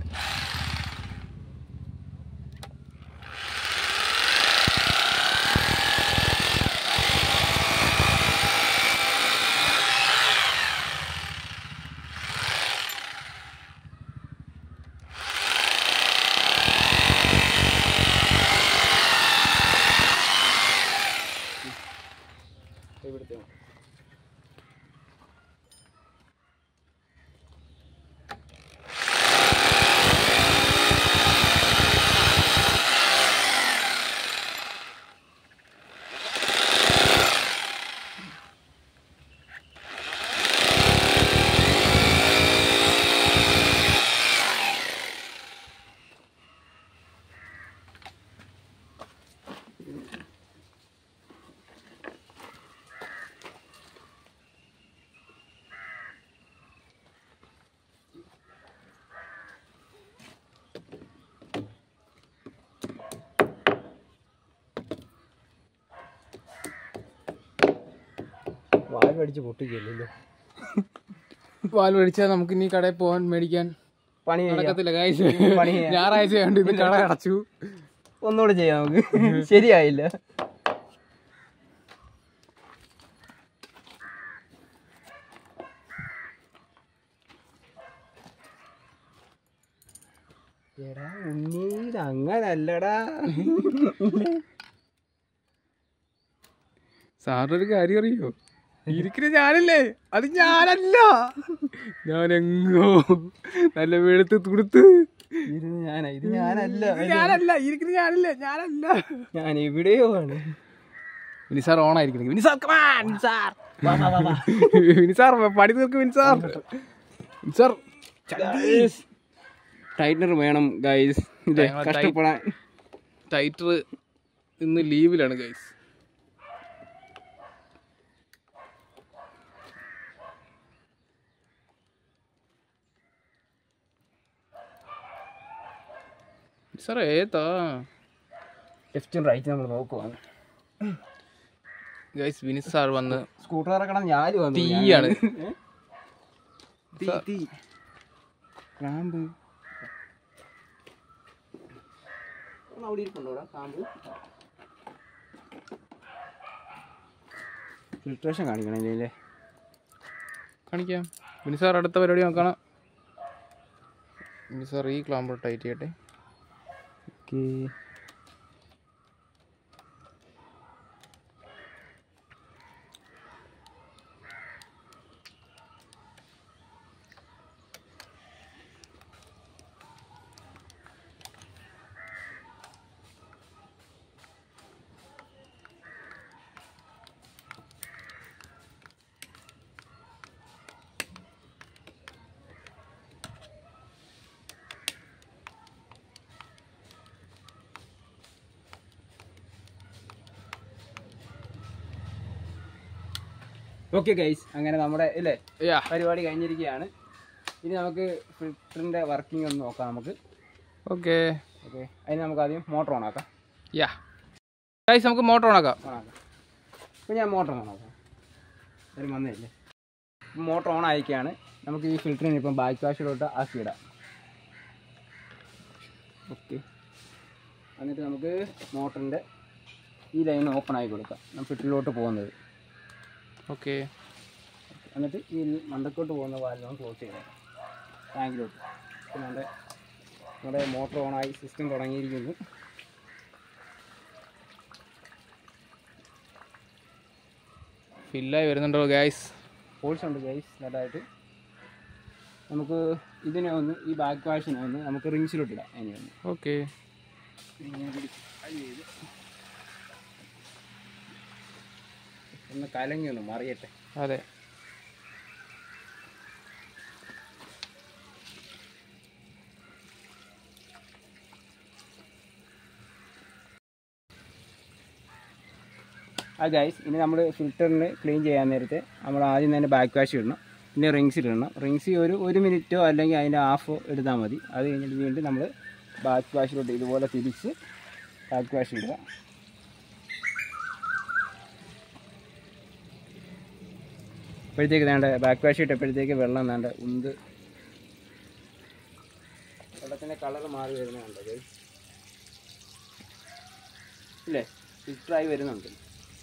വാൽ അടിച്ച് പൊട്ടിക്കല്ലോ പാൽ മേടിച്ചാൽ നമുക്ക് ഇനി കടയിൽ പോകാൻ മേടിക്കാൻ പണി ചെയ്യാം. നടക്കത്തില്ല കാഴ്ച പണി ചെയ്യാം. ഞായറാഴ്ച കണ്ട് ഇത് കട അടച്ചു ഒന്നുകൂടെ ചെയ്യാം നമുക്ക് ശരിയായില്ല എടാ ഉണ്ണി ഇത് അങ്ങനല്ലടാ സാറിനൊരു കാര്യം അറിയോ ഇരിക്കുന്ന ഞാനല്ലേ അത് ഞാനല്ല ഞാനെങ്ങോ നല്ല വെളുത്ത് തുടുത്ത് ഇത് ഞാനാ ഇത് ഞാനല്ല ഇത് ഞാനല്ല ഇരിക്കുന്ന ഞാനല്ലേ ഞാനല്ല ഞാൻ എവിടെയോ ആണ് വിനി സാർ ഓൺ ആയിരിക്കണം Vini sir come on sir Vini sir പടി തീർക്ക് വിനി സാർ വിനി സാർ ടൈറ്റർ വേണം ഗൈസ് ഇത് ഞങ്ങൾ കഷ്ടപ്പെടാൻ ടൈറ്റർ ഇന്ന് ലീവിലാണ് ഗൈസ് സാർ ഏതാ ലെഫ്റ്റും റൈറ്റും നമ്മൾ നോക്കുവാണ് ഗൈസ് വിനി സാർ വന്ന് സ്കൂട്ടർ ഇറക്കണം ഞാൻ വന്നു തീയാണ്. ഏ? തീ തീ ക്രാമ്പ് ഒന്ന് അവിടെ ഇരിപ്പുണ്ടോടാ ക്രാമ്പ് ഫിൽട്രേഷൻ കാണിക്കണം ഇല്ലേ കാണിക്കാം വിനി സാർ അടുത്ത പരിപാടി നോക്കണം വിനി സാർ ഈ ക്ലാമ്പ് ടൈറ്റ് ചെയ്യട്ടെ ഓക്കെ ഓക്കെ ഗൈസ് അങ്ങനെ നമ്മുടെ ഇല്ലേ യാ പരിപാടി കഴിഞ്ഞിരിക്കുകയാണ് ഇനി നമുക്ക് ഫിൽറ്ററിൻ്റെ വർക്കിംഗ് ഒന്ന് നോക്കാം നമുക്ക് ഓക്കെ ഓക്കെ അതിന് നമുക്ക് ആദ്യം മോട്ടർ ഓൺ ആക്കാം യാ ഗൈസ് നമുക്ക് മോട്ടർ ഓണാക്കാം ഓൺ ആക്കാം ഇപ്പം ഞാൻ മോട്ടർ ഓൺ ആക്കാം ഒരു വന്നില്ലേ മോട്ടർ ഓൺ ആയിക്കാണ് നമുക്ക് ഈ ഫിൽറ്ററിന് ഇപ്പം ബാക്ക് വാഷിലോട്ട് ആക്കിയിടാം ഓക്കെ എന്നിട്ട് നമുക്ക് മോട്ടറിൻ്റെ ഈ ലൈൻ ഓപ്പൺ ആക്കി കൊടുക്കാം ഫിൽറ്ററിലോട്ട് പോകുന്നത് ഓക്കെ എന്നിട്ട് ഈ മണ്ടക്കോട്ട് പോകുന്ന വാൽവ് ക്ലോസ് ചെയ്യണം ടാങ്കിലോട്ട് പിന്നെ നമ്മുടെ നമ്മുടെ മോട്ടർ ഓണായി സിസ്റ്റം തുടങ്ങിയിരിക്കുന്നു ഫില്ലായി വരുന്നുണ്ടോ ഗൈസ് ഹോൾസ് ഉണ്ട് ഗൈസ് നല്ലതായിട്ട് നമുക്ക് ഇതിനെ ഒന്ന് ഈ ബാക്ക് വാഷിനെ ഒന്ന് നമുക്ക് റിങ്സിലോട്ട് ഇടാം അതിനെ ഒന്ന് ഓക്കെ ഇങ്ങനെ പിടിച്ച് അത് ചെയ്ത് ഒന്ന് കലങ്ങി ഒന്ന് മറിയട്ടെ അതെ ആ ഗൈസ് ഇനി നമ്മൾ ഫിൽറ്ററിന് ക്ലീൻ ചെയ്യാൻ നേരത്തെ നമ്മൾ ആദ്യം തന്നെ ബാക്ക് വാഷ് ഇടണം പിന്നെ റിങ്സിൽ ഇടണം റിങ്സ് ഒരു ഒരു മിനിറ്റോ അല്ലെങ്കിൽ അതിൻ്റെ ഹാഫോ എടുത്താൽ മതി അത് കഴിഞ്ഞിട്ട് വീണ്ടും നമ്മൾ ബാക്ക് വാഷിലോട്ട് ഇതുപോലെ തിരിച്ച് ബാക്ക് വാഷ് ഇടുക അപ്പോഴത്തേക്ക് വേണ്ട ബാക്ക് വാഷ് ഇട്ടപ്പോഴത്തേക്ക് വെള്ളം വേണ്ട ഉന്ത് വെള്ളത്തിൻ്റെ കളർ മാറി വരുന്നുണ്ട് ഗൈസ് ഇല്ലേ ഫിൽറ്ററായി വരുന്നുണ്ട്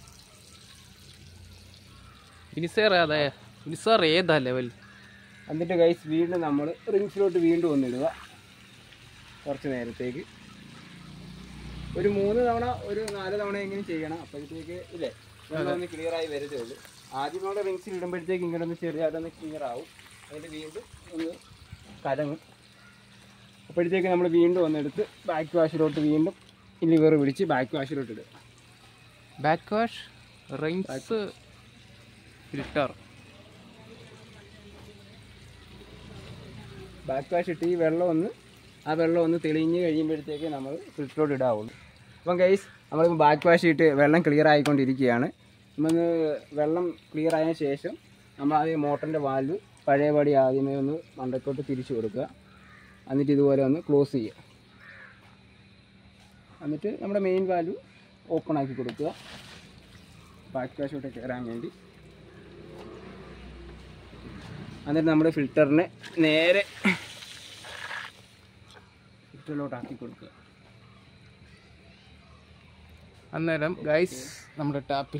ഇനി സാർ അതെ ഇനി സാർ ഏതാ ലെവൽ എന്നിട്ട് ഗൈസ് വീണ്ടും നമ്മൾ റിങ്സിലോട്ട് വീണ്ടും ഒന്നിടുക കുറച്ച് നേരത്തേക്ക് ഒരു മൂന്ന് തവണ ഒരു നാല് തവണ എങ്കിലും ചെയ്യണം അപ്പോഴത്തേക്ക് ഇല്ലേ വെള്ളം ഒന്ന് ക്ലിയർ ആയി വരതേ ഉള്ളൂ ആദ്യം നമ്മൾ റിങ്സിൽ ഇടുമ്പോഴത്തേക്ക് ഇങ്ങനെ ഒന്ന് ചെറിയതൊന്ന് ക്ലിയർ ആവും എന്നിട്ട് വീണ്ടും ഒന്ന് കലങ്ങും അപ്പോഴത്തേക്ക് നമ്മൾ വീണ്ടും ഒന്നെടുത്ത് ബാക്ക് വാഷിലോട്ട് വീണ്ടും ലിവർ പിടിച്ച് ബാക്ക് വാഷിലോട്ട് ഇടുക back wash rings filter back wash ഇട്ട് ഈ വെള്ളം ഒന്ന് ആ വെള്ളം ഒന്ന് തെളിഞ്ഞ് കഴിയുമ്പോഴത്തേക്ക് നമ്മൾ ഫിൽറ്ററോട് ഇടാവുള്ളൂ അപ്പം ഗൈസ് നമ്മളിപ്പോൾ ബാക്ക് വാഷ് ഇട്ട് വെള്ളം ക്ലിയർ ആയിക്കൊണ്ടിരിക്കുകയാണ് നമ്മൾ വെള്ളം ക്ലിയർ ആയതിനു ശേഷം നമ്മൾ ആദ്യം മോട്ടറിൻ്റെ വാൽവ് പഴയപടി ആദ്യമേ ഒന്ന് മണ്ടക്കോട്ട് തിരിച്ചു കൊടുക്കുക എന്നിട്ട് ഇതുപോലെ ഒന്ന് ക്ലോസ് ചെയ്യുക എന്നിട്ട് നമ്മുടെ മെയിൻ വാൽവ് ഓപ്പൺ ആക്കി കൊടുക്കുക ബാക്ക് വാഷോട്ട് കയറാൻ വേണ്ടി എന്നിട്ട് നമ്മുടെ ഫിൽറ്ററിനെ നേരെ ഫിൽറ്ററിലോട്ട് ആക്കി കൊടുക്കുക അന്നേരം ഗൈസ് നമ്മുടെ ടാപ്പിൽ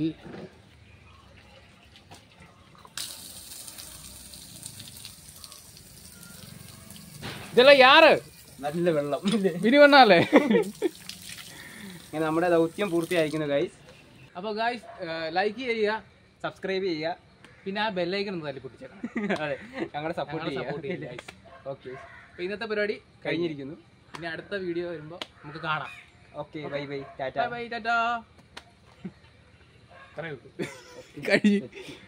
ഇതെല്ലാം യാറ് നല്ല വെള്ളം വിനി വന്നാലേ ഇങ്ങനെ നമ്മുടെ ദൗത്യം പൂർത്തിയായിരിക്കുന്നു ഗൈസ് അപ്പോൾ ഗൈസ് ലൈക്ക് ചെയ്യുക സബ്സ്ക്രൈബ് ചെയ്യുക പിന്നെ ആ ബെല്ലൈക്കൺ ഒന്ന് തല്ലി പൊട്ടിച്ചേക്കണം അതെ ഞങ്ങളെ സപ്പോർട്ട് സപ്പോർട്ട് ചെയ്യുക ചെയ്യുക guys. ഓക്കെ അപ്പോൾ ഇന്നത്തെ പരിപാടി കഴിഞ്ഞിരിക്കുന്നു ഇനി അടുത്ത വീഡിയോ വരുമ്പോൾ നമുക്ക് കാണാം okay bye bye tata bye bye tata കഴിഞ്ഞു